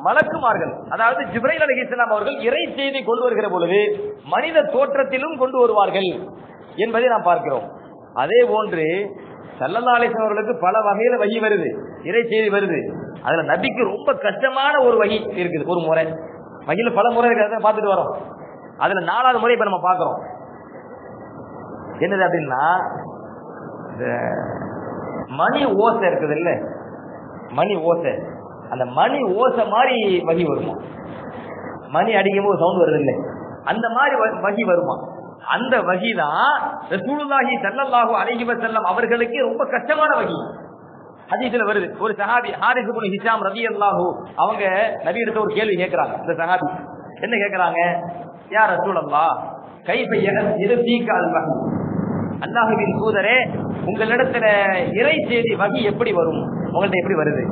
மலக்குமார்கள் அதாவது ஜிப்ரைல் அலிஹிஸ்லாம் அவர்கள் இறை செய்தி கொண்டு வருகிற பொழுது மனித தோற்றத்திலும் கொண்டு வருவார்கள் என்பதை நாம் பார்க்கிறோம் அதே போன்று சல்லல்லா அலிஸ்லாம் அவர்களுக்கு பல வகையில வகி வருது இறை செய்தி வருது அதுல நபிக்கு ரொம்ப கஷ்டமான ஒரு வகி இருக்குது ஒரு முறை வகையில பல முறை இருக்கிறத பார்த்துட்டு வரோம் அதுல நாலாவது முறை இப்ப நம்ம பார்க்கிறோம் என்னது அப்படின்னா இந்த மணி ஓசை இருக்குது இல்ல மணி ஓசை அந்த மணி ஓசை மாதிரி வகி வருமா மணி அடிக்கும் போது சவுண்ட் வருது இல்லை அந்த மாதிரி வ- வகி வருமா அந்த வகி தான் ரசூலுல்லாஹி ஸல்லல்லாஹு அலைஹி வஸல்லம் அவர்களுக்கு ரொம்ப கஷ்டமான வகி ஹதீஸ்ல வருது ஒரு சஹாபி ஹாரிஸ் இப்னு ஹிஷாம் ரலியல்லாஹு அவங்க நபி எடுத்த ஒரு கேள்வி கேக்குறாங்க இந்த சஹாபி என்ன கேக்குறாங்க யா ரசூலல்லாஹ் கைஃப யஹ்திக அல் வஹி அல்லாஹுவின் தூதரே உங்களிடத்துல இறை செய்தி வகி எப்படி வரும் உங்கள்ட்ட எப்படி வருது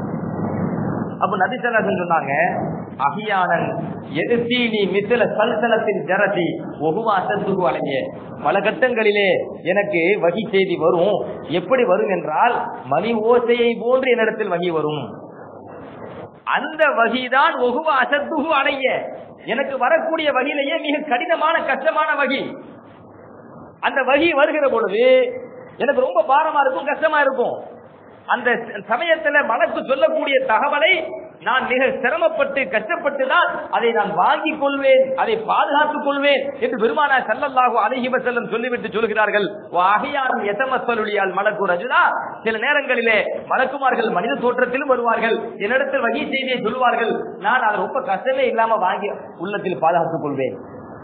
அப்ப நபிசல்லாசன் சொன்னாங்க அகியானன் எதிர்த்தீனி மித்தில சல்சலத்தின் ஜரதி ஒகுவா அசத்துகு அலைய பல கட்டங்களிலே எனக்கு வகி செய்தி வரும் எப்படி வரும் என்றால் மணி ஓசையை போன்று என்னிடத்தில் வகி வரும் அந்த வகிதான் ஒகுவ அசத்துகு அலைய எனக்கு வரக்கூடிய வகையிலேயே மிக கடினமான கஷ்டமான வகி அந்த வகி வருகிற பொழுது எனக்கு ரொம்ப பாரமா இருக்கும் கஷ்டமா இருக்கும் அந்த சமயத்துல மனக்கு சொல்லக்கூடிய தகவலை நான் மிக சிரமப்பட்டு கஷ்டப்பட்டு தான் அதை நான் வாங்கிக் கொள்வேன் அதை பாதுகாத்துக் கொள்வேன் என்று பெருமானா சல்லல்லாஹு அலைஹி வஸல்லம் சொல்லிவிட்டு சொல்கிறார்கள் அகையான் எசமஸ்வலுளியால் மலக்கு ரஜுலா சில நேரங்களிலே மலக்குமார்கள் மனித தோற்றத்திலும் வருவார்கள் என்னிடத்தில் வகை செய்தியை சொல்வார்கள் நான் அதை ரொம்ப கஷ்டமே இல்லாம வாங்கி உள்ளத்தில் பாதுகாத்துக் கொள்வேன்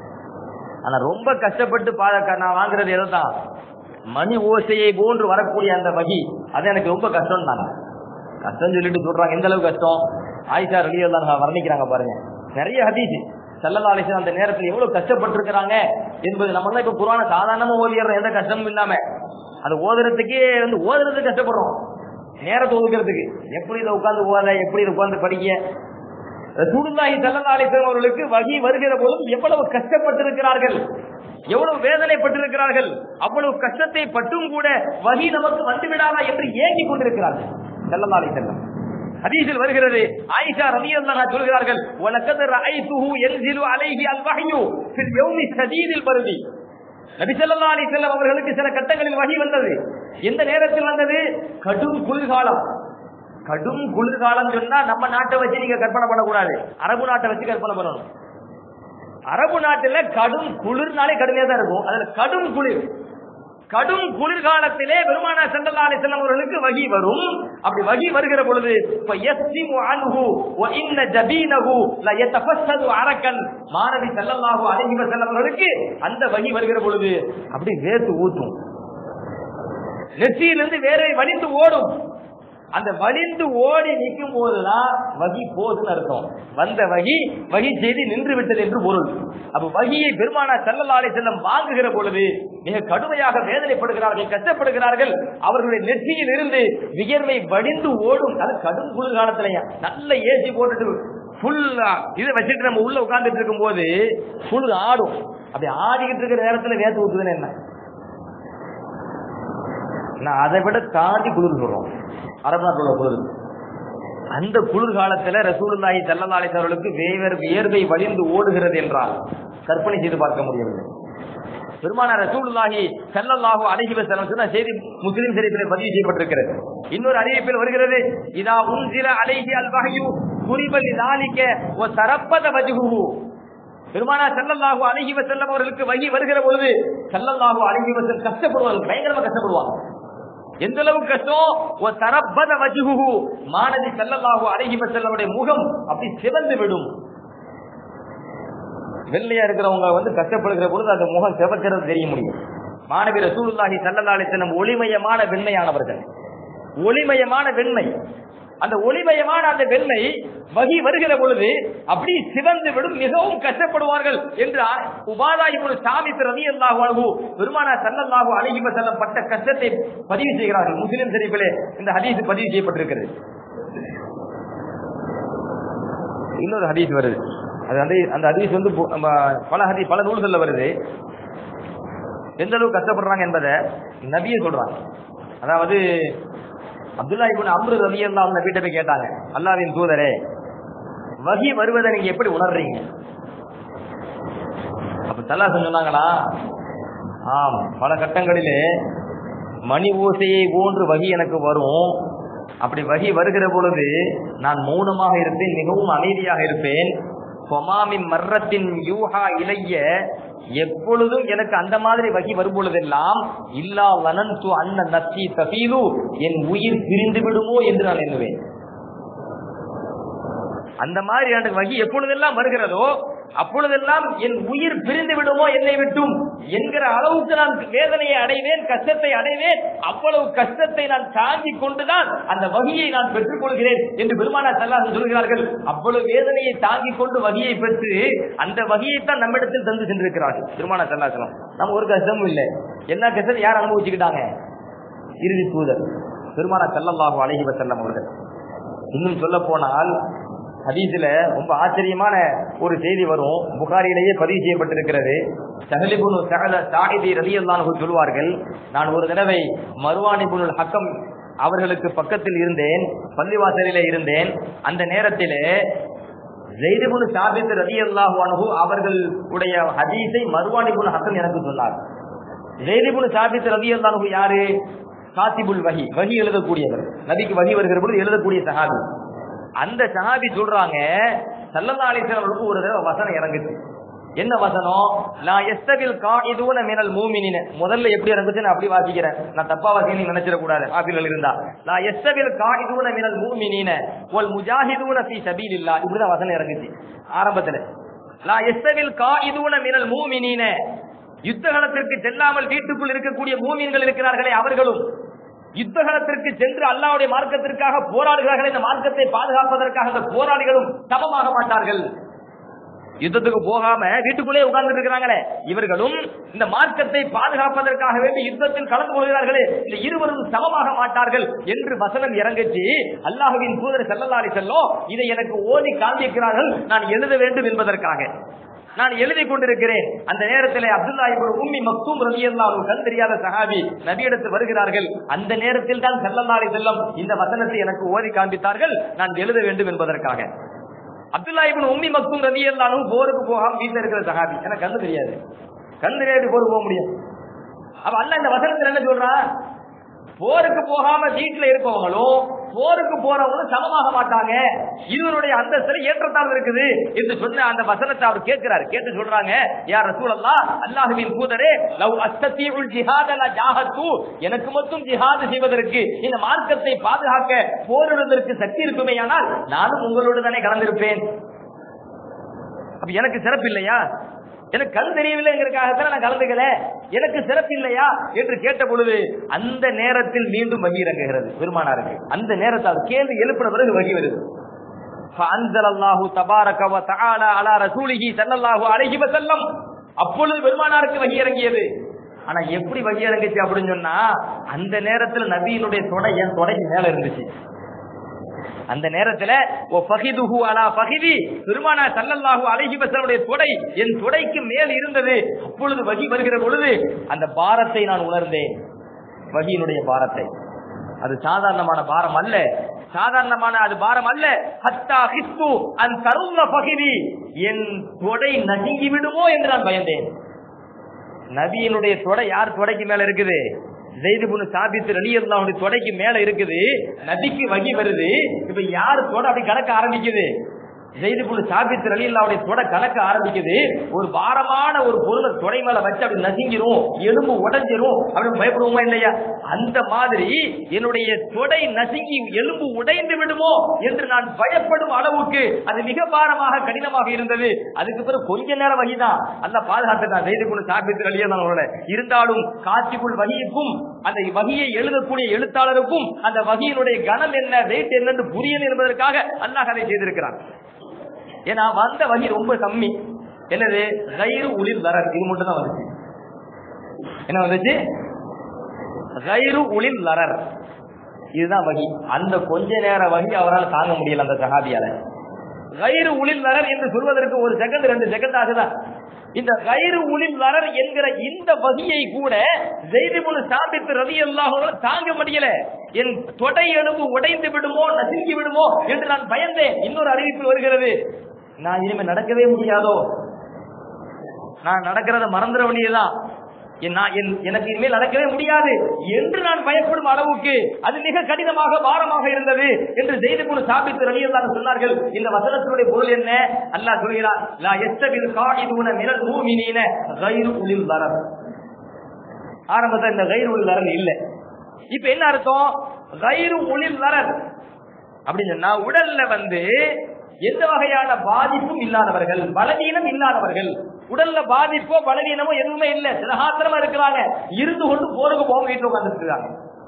ஆனா ரொம்ப கஷ்டப்பட்டு பாதுகா நான் வாங்குறது எதுதான் மணி ஓசையை போன்று வரக்கூடிய அந்த வகி அது எனக்கு ரொம்ப கஷ்டம் தாங்க கஷ்டம் சொல்லிட்டு சொல்றாங்க எந்த அளவுக்கு கஷ்டம் ஆயிஷா ரலியல்லாஹு அன்ஹா வர்ணிக்கிறாங்க பாருங்க நிறைய ஹதீஸ் சல்லல்லா அலிஸ்லாம் அந்த நேரத்துல எவ்வளவு கஷ்டப்பட்டிருக்கிறாங்க என்பது நம்ம தான் இப்ப குரான சாதாரணமா ஓதிடுறோம் எந்த கஷ்டமும் இல்லாம அது ஓதுறதுக்கே வந்து ஓதுறதுக்கு கஷ்டப்படுறோம் நேரத்தை ஒதுக்கிறதுக்கு எப்படி இதை உட்கார்ந்து ஓத எப்படி இதை உட்கார்ந்து படிக்க ரசூலுல்லாஹி ஸல்லல்லாஹு அலைஹி வஸல்லம் அவர்களுக்கு வகி வருகிற போதும் எவ்வளவு கஷ்டப்பட்டிருக்கிறார்கள் எவ்வளவு வேதனைப்பட்டிருக்கிறார்கள் அவ்வளவு கஷ்டத்தை பட்டும் கூட வகி நமக்கு வந்து விடாதா என்று ஏங்கிக் கொண்டிருக்கிறார்கள் ஸல்லல்லாஹு அலைஹி வஸல்லம் ஹதீஸில் வருகிறது ஆயிஷா ரலியல்லாஹு அன்ஹா சொல்கிறார்கள் வலக்கத் ரஅய்துஹு யன்சிலு அலைஹி அல் வஹ்யு ஃபில் யௌமி ஷதீதில் பருதி நபி ஸல்லல்லாஹு அலைஹி வஸல்லம் அவர்களுக்கு சில கட்டங்களில் வகி வந்தது எந்த நேரத்தில் வந்தது கடும் குளிர்காலம் கடும் குளிர்காலம் சொன்னா நம்ம நாட்டை வச்சு நீங்க கற்பனை பண்ணக்கூடாது அரபு நாட்டை வச்சு கற்பனை பண்ணணும் அரபு நாட்டுல கடும் குளிர்னாலே கடுமையா தான் இருக்கும் அதுல கடும் குளிர் கடும் குளிர்காலத்திலே பெருமானா சல்லல்லா அலிஸ்லாம் அவர்களுக்கு வகி வரும் அப்படி வகி வருகிற பொழுது இப்ப யஸ்திமு அன்ஹு வ இன்ன ஜபீனஹு ல யதஃபஸ்ஸது அரக்கன் மானவி ஸல்லல்லாஹு அலைஹி வஸல்லம் அவர்களுக்கு அந்த வகி வருகிற பொழுது அப்படி வேர்த்து ஊத்தும் நெற்றியிலிருந்து வேர்வை வடிந்து ஓடும் அந்த வலிந்து ஓடி நிற்கும் போதுதான் வகி போதுன்னு அர்த்தம் வந்த வகி வகி செய்தி நின்று விட்டது என்று பொருள் அப்ப வகியை பெருமானா செல்லலாலை செல்லம் வாங்குகிற பொழுது மிக கடுமையாக வேதனைப்படுகிறார்கள் கஷ்டப்படுகிறார்கள் அவர்களுடைய நெற்றியில் இருந்து வியர்வை வடிந்து ஓடும் அது கடும் குளிர் காலத்திலையா நல்ல ஏசி போட்டுட்டு ஃபுல்லா இதை வச்சுட்டு நம்ம உள்ள உட்கார்ந்துட்டு இருக்கும் போது குளிர் ஆடும் அப்படி ஆடிக்கிட்டு இருக்கிற நேரத்துல வேத்து ஊத்துதுன்னு என்ன நான் அதை விட தாண்டி குளிர் சொல்றோம் அரபு நாட்டோட குளிர் அந்த குளிர்காலத்துல ரசூலுல்லாஹி ஸல்லல்லாஹு அலைஹி அவர்களுக்கு வேவர் வியர்வை வழிந்து ஓடுகிறது என்றால் கற்பனை செய்து பார்க்க முடியவில்லை பெருமானார் ரசூலுல்லாஹி ஸல்லல்லாஹு அலைஹி வஸல்லம் சொன்ன செய்தி முஸ்லிம் ஷரீஃபிலே பதிவு செய்யப்பட்டிருக்கிறது இன்னொரு அறிவிப்பில் வருகிறது இதா உன்சில அலைஹி அல் வஹ்யு குரிபல் லிதாலிக வ தரப்பத வஜ்ஹுஹு பெருமானா ஸல்லல்லாஹு அலைஹி வஸல்லம் அவர்களுக்கு வகி வருகிற பொழுது ஸல்லல்லாஹு அலைஹி வஸல்லம் கஷ்டப்படுவாங்க பயங்கரமா கஷ்டப்படுவாங்க எந்த அளவுக்கு கஷ்டம் ஒரு தரப்பத வஜுகு மாணவி செல்லல்லாஹு அழகி செல்லவுடைய முகம் அப்படி சிவந்து விடும் வெள்ளையா இருக்கிறவங்க வந்து கஷ்டப்படுகிற பொழுது அந்த முகம் சிவக்கிறது தெரிய முடியும் மாணவி ரசூலுல்லாஹி சல்லல்லா அலிஸ்லம் ஒளிமயமான வெண்மையானவர்கள் ஒளிமயமான வெண்மை அந்த ஒளிமயமான அந்த வெண்மை வகி வருகிற பொழுது அப்படி சிவந்து விடும் மிகவும் கஷ்டப்படுவார்கள் என்று உபாதாய் சாமி ரவி அல்லாஹு பெருமானா சல்லல்லாஹு அழகி செல்லம் பட்ட கஷ்டத்தை பதிவு செய்கிறார்கள் முஸ்லிம் சரிப்பிலே இந்த ஹதீஸ் பதிவு செய்யப்பட்டிருக்கிறது இன்னொரு ஹதீஸ் வருது அது வந்து அந்த ஹதீஸ் வந்து பு- நம்ம பல ஹதி பல நூல்கள்ல வருது எந்த அளவுக்கு கஷ்டப்படுறாங்க என்பதை நபியே சொல்றாங்க அதாவது அப்துல்லா இப்னு அம்ரு ரலியல்லாஹு அன்ஹு வீட்டை போய் கேட்டாங்க அல்லாஹ்வின் தூதரே வகி வருவதை நீங்க எப்படி உணர்றீங்க அப்ப தல்லாசன் சொன்னாங்களா ஆம் பல கட்டங்களிலே மணி ஓசையை போன்று வகி எனக்கு வரும் அப்படி வகி வருகிற பொழுது நான் மௌனமாக இருப்பேன் மிகவும் அமைதியாக இருப்பேன் சொமாமின் மர்ரத்தின் யூஹா இளைய எப்பொழுதும் எனக்கு அந்த மாதிரி வகி வரும் பொழுதெல்லாம் இல்லா வனந்து அன்ன நச்சி தபீது என் உயிர் பிரிந்து விடுமோ என்று நான் எண்ணுவேன் அந்த மாதிரி எனக்கு வகி எப்பொழுதெல்லாம் வருகிறதோ அப்பொழுதெல்லாம் என் உயிர் பிரிந்து விடுமோ என்னை விட்டும் என்கிற அளவுக்கு நான் வேதனையை அடைவேன் கஷ்டத்தை அடைவேன் அவ்வளவு கஷ்டத்தை நான் தாங்கிக் கொண்டுதான் அந்த வகியை நான் பெற்றுக் கொள்கிறேன் என்று பெருமானா சல்லாசன் சொல்கிறார்கள் அவ்வளவு வேதனையை தாங்கிக் கொண்டு வகியை பெற்று அந்த வகியைத்தான் நம்மிடத்தில் தந்து சென்றிருக்கிறார்கள் பெருமானா சல்லாசலம் நம்ம ஒரு கஷ்டமும் இல்லை என்ன கஷ்டத்தை யார் அனுபவிச்சுக்கிட்டாங்க இறுதி தூதர் பெருமானா செல்லல்லாஹு அழகி செல்லம் அவர்கள் இன்னும் சொல்ல போனால் ஹதீஸ்ல ரொம்ப ஆச்சரியமான ஒரு செய்தி வரும் புகாரிலேயே பதிவு செய்யப்பட்டிருக்கிறது சஹலிபுனு சகல சாஹிதி ரலியல்லாஹு சொல்வார்கள் நான் ஒரு தடவை மருவானிபுனுல் ஹக்கம் அவர்களுக்கு பக்கத்தில் இருந்தேன் பள்ளிவாசலிலே இருந்தேன் அந்த நேரத்திலே ஜெய்திபுனு சாபித் ரலியல்லாஹு அன்ஹு அவர்களுடைய ஹதீஸை மருவானிபுன் ஹக்கம் எனக்கு சொன்னார் ஜெய்திபுனு சாபித் ரலியல்லாஹு அன்ஹு யாரு காத்திபுல் வஹி வஹி எழுதக்கூடியவர் நபிக்கு வஹி வருகிற பொழுது எழுதக்கூடிய சஹாபி அந்த சஹாபி சொல்றாங்க சல்லல்லா அலிஸ்லாமுக்கு ஒரு தடவை வசனம் இறங்குச்சு என்ன வசனம் நான் எஸ்தவில் காயிதூன மினல் மூமினின முதல்ல எப்படி இறங்குச்சு நான் அப்படி வாசிக்கிறேன் நான் தப்பா வாசிக்க நினைச்சிட கூடாது ஆபிர்கள் இருந்தா நான் எஸ்தவில் காயிதூன மினல் மூமினின ஒல் முஜாஹிதூன ஃபீ சபீலில்லா இப்படிதான் வசனம் இறங்குச்சு ஆரம்பத்துல நான் எஸ்தவில் காயிதூன மினல் மூமினின யுத்தகலத்திற்கு செல்லாமல் வீட்டுக்குள் இருக்கக்கூடிய மூமின்கள் இருக்கிறார்களே அவர்களும் யுத்தகலத்திற்கு சென்று அல்லாவுடைய மார்க்கத்திற்காக போராடுகிறார்கள் இந்த மார்க்கத்தை பாதுகாப்பதற்காக அந்த போராளிகளும் சமமாக மாட்டார்கள் யுத்தத்துக்கு போகாம வீட்டுக்குள்ளே உட்கார்ந்து இருக்கிறாங்களே இவர்களும் இந்த மார்க்கத்தை பாதுகாப்பதற்காக வேண்டி யுத்தத்தில் கலந்து கொள்கிறார்களே இந்த இருவரும் சமமாக மாட்டார்கள் என்று வசனம் இறங்கிச்சு அல்லாஹுவின் தூதர் செல்லல்லாரி செல்லும் இதை எனக்கு ஓதி காண்பிக்கிறார்கள் நான் எழுத வேண்டும் என்பதற்காக நான் எழுதி கொண்டிருக்கிறேன் அந்த நேரத்தில் அப்துல்லா இப்னு உம்மி மக்தூம் ரலியல்லாஹு கண் தெரியாத சஹாபி நபியிடத்து வருகிறார்கள் அந்த நேரத்தில் தான் செல்லல்லாரி செல்லம் இந்த வசனத்தை எனக்கு ஓதி காண்பித்தார்கள் நான் எழுத வேண்டும் என்பதற்காக அப்துல்லா இப்னு உம்மி மக்தூம் ரலியல்லாஹு போருக்கு போகாம வீட்டுல இருக்கிற சஹாபி எனக்கு கண்ணு தெரியாது கண் தெரியாது போருக்கு போக முடியும் அப்ப அல்ல இந்த வசனத்துல என்ன சொல்றான் போருக்கு போகாம வீட்டுல இருப்பவங்களும் போருக்கு போறவங்களும் சமமாக மாட்டாங்க இவருடைய அந்தஸ்துல ஏற்றத்தாழ்வு இருக்குது என்று சொன்ன அந்த வசனத்தை அவர் கேட்கிறாரு கேட்டு சொல்றாங்க யார் ரசூலல்லா அல்லாஹுவின் தூதரே லவ் அஸ்தீஉல் ஜிஹாத லா ஜாஹத்து எனக்கு மட்டும் ஜிஹாது செய்வதற்கு இந்த மார்க்கத்தை பாதுகாக்க போரிடுவதற்கு சக்தி இருக்குமேயானால் நானும் உங்களோடு தானே கலந்திருப்பேன் அப்ப எனக்கு சிறப்பு இல்லையா எனக்கு கண் தெரியவில்லைங்கிறதுக்காகத்தான் நான் கலந்துக்கல எனக்கு சிறப்பு இல்லையா என்று கேட்ட பொழுது அந்த நேரத்தில் மீண்டும் வகி இறங்குகிறது பெருமானாருக்கு அந்த நேரத்தை அது கேள்வி எழுப்பின பிறகு வகி வருது فأنزل الله تبارك وتعالى على رسوله صلى الله عليه وسلم அப்பொழுது பெருமானாருக்கு வகி இறங்கியது ஆனா எப்படி வகி இறங்குச்சு அப்படின்னு சொன்னா அந்த நேரத்துல நபியினுடைய தொடை என் தொடைக்கு மேல இருந்துச்சு அந்த நேரத்துல ஓ ஃபகிதுஹு அலா ஃபகிதி பெருமானா சல்லல்லாஹு அலைஹி வஸல்லுடைய தொடை என் தொடைக்கு மேல் இருந்தது அப்பொழுது வகி வருகிற பொழுது அந்த பாரத்தை நான் உணர்ந்தேன் வகியினுடைய பாரத்தை அது சாதாரணமான பாரம் அல்ல சாதாரணமான அது பாரம் அல்ல ஹத்தா ஹித்து அன் கருள்ள பகிதி என் தொடை நசுங்கி விடுமோ என்று நான் பயந்தேன் நபியினுடைய தொடை யார் தொடைக்கு மேல இருக்குது ஜெய்துபுனு சாபித்து ரலியல்லாவுடைய தொடைக்கு மேல இருக்குது நபிக்கு வகி வருது இப்ப யாரு தொடை அப்படி கணக்க ஆரம்பிக்குது ஜெய்துபுனு சாபித்து ரலியல்லாவுடைய தொடை கணக்க ஆரம்பிக்குது ஒரு பாரமான ஒரு பொருளை தொடை மேல வச்சு அப்படி நசுங்கிரும் எலும்பு உடைஞ்சிரும் அப்படி பயப்படுவோமா இல்லையா அந்த மாதிரி என்னுடைய தொடை நசுங்கி எலும்பு உடைந்து விடுமோ என்று நான் பயப்படும் அளவுக்கு அது மிக பாரமாக கடினமாக இருந்தது அதுக்கு பிறகு கொஞ்ச நேரம் வகிதான் அந்த பாதுகாத்து நான் செய்து கொண்டு சாப்பிட்டு வெளியே இருந்தாலும் காட்சிக்குள் வகிக்கும் அந்த வகியை எழுதக்கூடிய எழுத்தாளருக்கும் அந்த வகியினுடைய கணம் என்ன வெயிட் என்னன்னு புரியணும் என்பதற்காக அல்லாஹ் அதை செய்திருக்கிறான் ஏன்னா வந்த வகி ரொம்ப கம்மி என்னது கயிறு உளிர் லரர் இது மட்டும் தான் வந்துச்சு என்ன வந்துச்சு கயிறு உளிர் லரர் இதுதான் வகி அந்த கொஞ்ச நேர வகி அவரால் தாங்க முடியல அந்த சஹாபியால கயிறு உளிர் லரர் என்று சொல்வதற்கு ஒரு செகண்ட் ரெண்டு செகண்ட் ஆகுதா இந்த கயிறு உளில் வரர் என்கிற இந்த வகையை கூட ஜெய்திபுல் சாபித்து ரவி அல்லாஹோட தாங்க முடியல என் தொடை எலும்பு உடைந்து விடுமோ நசுங்கி விடுமோ என்று நான் பயந்தேன் இன்னொரு அறிவிப்பில் வருகிறது நான் இனிமே நடக்கவே முடியாதோ நான் நடக்கிறத மறந்துட வேண்டியதுதான் என் நான் என்- எனக்கு இனிமேல் நடக்கவே முடியாது என்று நான் பயப்படும் அளவுக்கு அது மிக கடினமாக பாரமாக இருந்தது என்று செய்திபுல் சாபித்து ரலியல்லாஹு சொன்னார்கள் இந்த வசனத்தினுடைய பொருள் என்ன அல்லாஹ் சொல்கிறார் லா யஸ்தபில் காயிதுன மினல் மூமினீன கைரு உலில் வரர் ஆரம்பத்தில் இந்த கைரு உலில் வரர் இல்ல இப்ப என்ன அர்த்தம் கைரு உலில் வரர் அப்படின்னு சொன்னா உடல்ல வந்து எந்த வகையான பாதிப்பும் இல்லாதவர்கள் பலவீனம் இல்லாதவர்கள் உடல்ல பாதிப்போ பலவீனமோ எதுவுமே இல்ல சிலகாத்திரமா இருக்கிறாங்க இருந்து கொண்டு போருக்கு போக வீட்டுல உட்கார்ந்து இருக்காங்க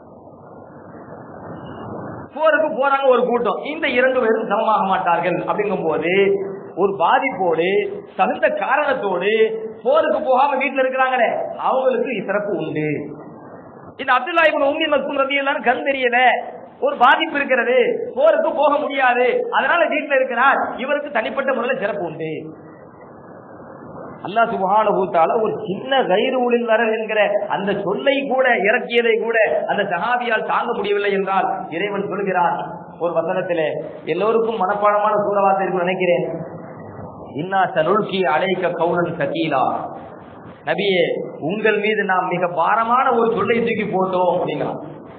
போருக்கு போறாங்க ஒரு கூட்டம் இந்த இரண்டு பேரும் சமமாக மாட்டார்கள் அப்படிங்கும் போது ஒரு பாதிப்போடு தகுந்த காரணத்தோடு போருக்கு போகாம வீட்டுல இருக்கிறாங்களே அவங்களுக்கு சிறப்பு உண்டு இந்த அப்துல்லா இப்னு உம்மி மக்தும் ரலியல்லாஹு கண் தெரியல ஒரு பாதிப்பு இருக்கிறது போருக்கு போக முடியாது அதனால வீட்டுல இருக்கிறார் இவருக்கு தனிப்பட்ட முறையில் சிறப்பு உண்டு அல்லாஹ் சுப்ஹானஹு தஆலா ஒரு சின்ன கைரு உளில் வரல் என்கிற அந்த சொல்லை கூட இறக்கியதை கூட அந்த சஹாபியால் தாங்க முடியவில்லை என்றால் இறைவன் சொல்கிறான் ஒரு வசனத்திலே எல்லோருக்கும் மனப்பாடமான சூறவாசம் இருக்கும் நினைக்கிறேன் இன்னா சனுல்கி அலைக்க கவுனன் சகீலா நபியே உங்கள் மீது நாம் மிக பாரமான ஒரு சொல்லை தூக்கி போட்டோம் அப்படிங்கிறான்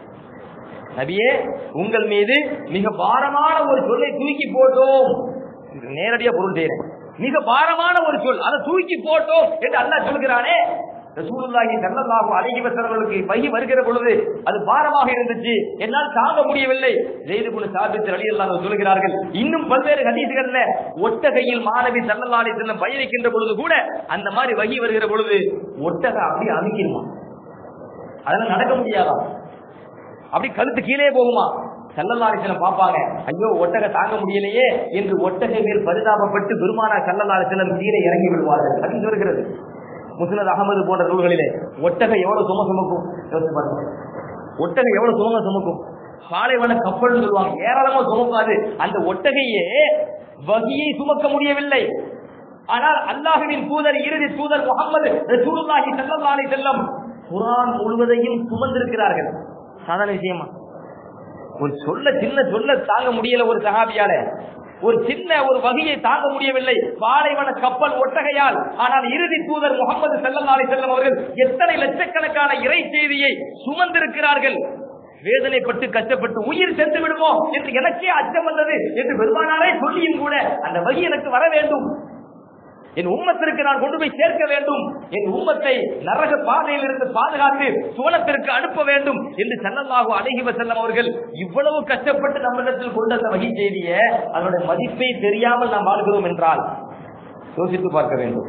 நபியே உங்கள் மீது மிக பாரமான ஒரு சொல்லை தூக்கி போட்டோம் இது நேரடியா பொருள் செய்யறேன் மிக பாரமான ஒரு சொல் அதை தூக்கி போட்டோம் என்று அல்லாஹ் சொல்கிறானே ரசூலுல்லாஹி ஸல்லல்லாஹு அலைஹி வஸல்லமர்களுக்கு வகி வருகிற பொழுது அது பாரமாக இருந்துச்சு என்னால் தாங்க முடியவில்லை ஜெயிது குண சாபித்து ரலியல்லாஹு சொல்கிறார்கள் இன்னும் பல்வேறு ஹதீஸ்கள்ல ஒட்டகையில் மாணவி ஸல்லல்லாஹு அலைஹி வஸல்லம் பயணிக்கின்ற பொழுது கூட அந்த மாதிரி வகி வருகிற பொழுது ஒட்டகை அப்படி அமுக்கிடுமா அதெல்லாம் நடக்க முடியாதா அப்படி கழுத்து கீழே போகுமா சல்லல்லாரிசனம் பார்ப்பாங்க ஐயோ ஒட்டகை தாங்க முடியலையே என்று ஒட்டகை மேல் பரிதாபப்பட்டு பெருமானா சல்லல்லாரிசனம் கீழே இறங்கி விடுவார்கள் அப்படின்னு வருகிறது முஸ்னத் அகமது போன்ற நூல்களிலே ஒட்டகை எவ்வளவு சும சுமக்கும் யோசிச்சு பாருங்க ஒட்டகை எவ்வளவு சுமங்க சுமக்கும் பாலைவன கப்பல் சொல்லுவாங்க ஏராளமா சுமக்காது அந்த ஒட்டகையே வகியை சுமக்க முடியவில்லை ஆனால் அல்லாஹுவின் தூதர் இறுதி தூதர் முகமது ரசூலுல்லாஹி ஸல்லல்லாஹு அலைஹி வஸல்லம் குர்ஆன் முழுவதையும் சுமந்திருக்கிறார்கள் சாதாரண விஷயமா ஒரு சொல்ல சின்ன சொல்ல தாங்க முடியல ஒரு சஹாபியால ஒரு சின்ன ஒரு வகையை தாங்க முடியவில்லை பாலைவன கப்பல் ஒட்டகையால் ஆனால் இறுதி தூதர் முகமது ஸல்லல்லாஹு அலைஹி வஸல்லம் அவர்கள் எத்தனை லட்சக்கணக்கான இறை செய்தியை சுமந்திருக்கிறார்கள் வேதனைப்பட்டு கஷ்டப்பட்டு உயிர் சென்று விடுமோ என்று எனக்கே அச்சம் வந்தது என்று பெருமானாரே சொல்லியும் கூட அந்த வகி எனக்கு வர வேண்டும் என் உம்மத்திற்கு நான் கொண்டு போய் சேர்க்க வேண்டும் என் உம்மத்தை நரக பாதையில் இருந்து பாதுகாத்து சுவனத்திற்கு அனுப்ப வேண்டும் என்று சல்லல்லாஹு அலைஹி வஸல்லம் அவர்கள் இவ்வளவு கஷ்டப்பட்டு நம்மிடத்தில் கொண்ட அந்த வகை செய்திய அதனுடைய மதிப்பை தெரியாமல் நாம் வாழ்கிறோம் என்றால் யோசித்து பார்க்க வேண்டும்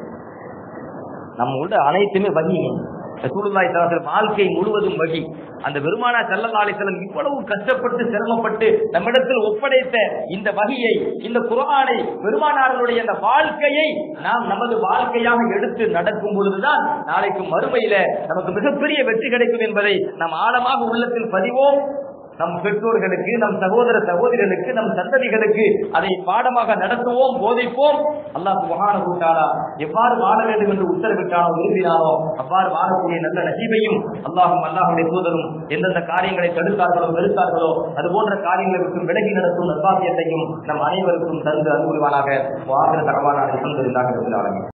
நம்ம உள்ள அனைத்துமே வகி ரசூலுல்லாஹி ஸல்லல்லாஹு அலைஹி வஸல்லம் வாழ்க்கை முழுவதும் வகி அந்த பெருமானா ஸல்லல்லாஹு அலைஹி வஸல்லம் இவ்வளவு கஷ்டப்பட்டு சிரமப்பட்டு நம்மிடத்தில் ஒப்படைத்த இந்த வகியை இந்த குர்ஆனை பெருமானார்களுடைய அந்த வாழ்க்கையை நாம் நமது வாழ்க்கையாக எடுத்து நடக்கும் பொழுதுதான் நாளைக்கு மறுமையில நமக்கு மிகப்பெரிய வெற்றி கிடைக்கும் என்பதை நாம் ஆழமாக உள்ளத்தில் பதிவோம் நம் பெற்றோர்களுக்கு நம் சகோதர சகோதரிகளுக்கு நம் சந்ததிகளுக்கு அதை பாடமாக நடத்துவோம் போதிப்போம் அல்லாஹ் சுபஹானஹு வ தஆலா எவ்வாறு வாழ வேண்டும் என்று உத்தரவிட்டானோ விரும்பினானோ அவ்வாறு வாழக்கூடிய நல்ல நசீபையும் அல்லாஹும் அல்லாஹுடைய தூதரும் எந்தெந்த காரியங்களை தடுத்தார்களோ வெறுத்தார்களோ அது போன்ற காரியங்களை விட்டு விலகி நடத்தும் நற்பாக்கியத்தையும் நம் அனைவருக்கும் தந்து அனுபவிவானாக வாகன தரவான அல்ஹம்துலில்லாஹி ரப்பில் ஆலமீன்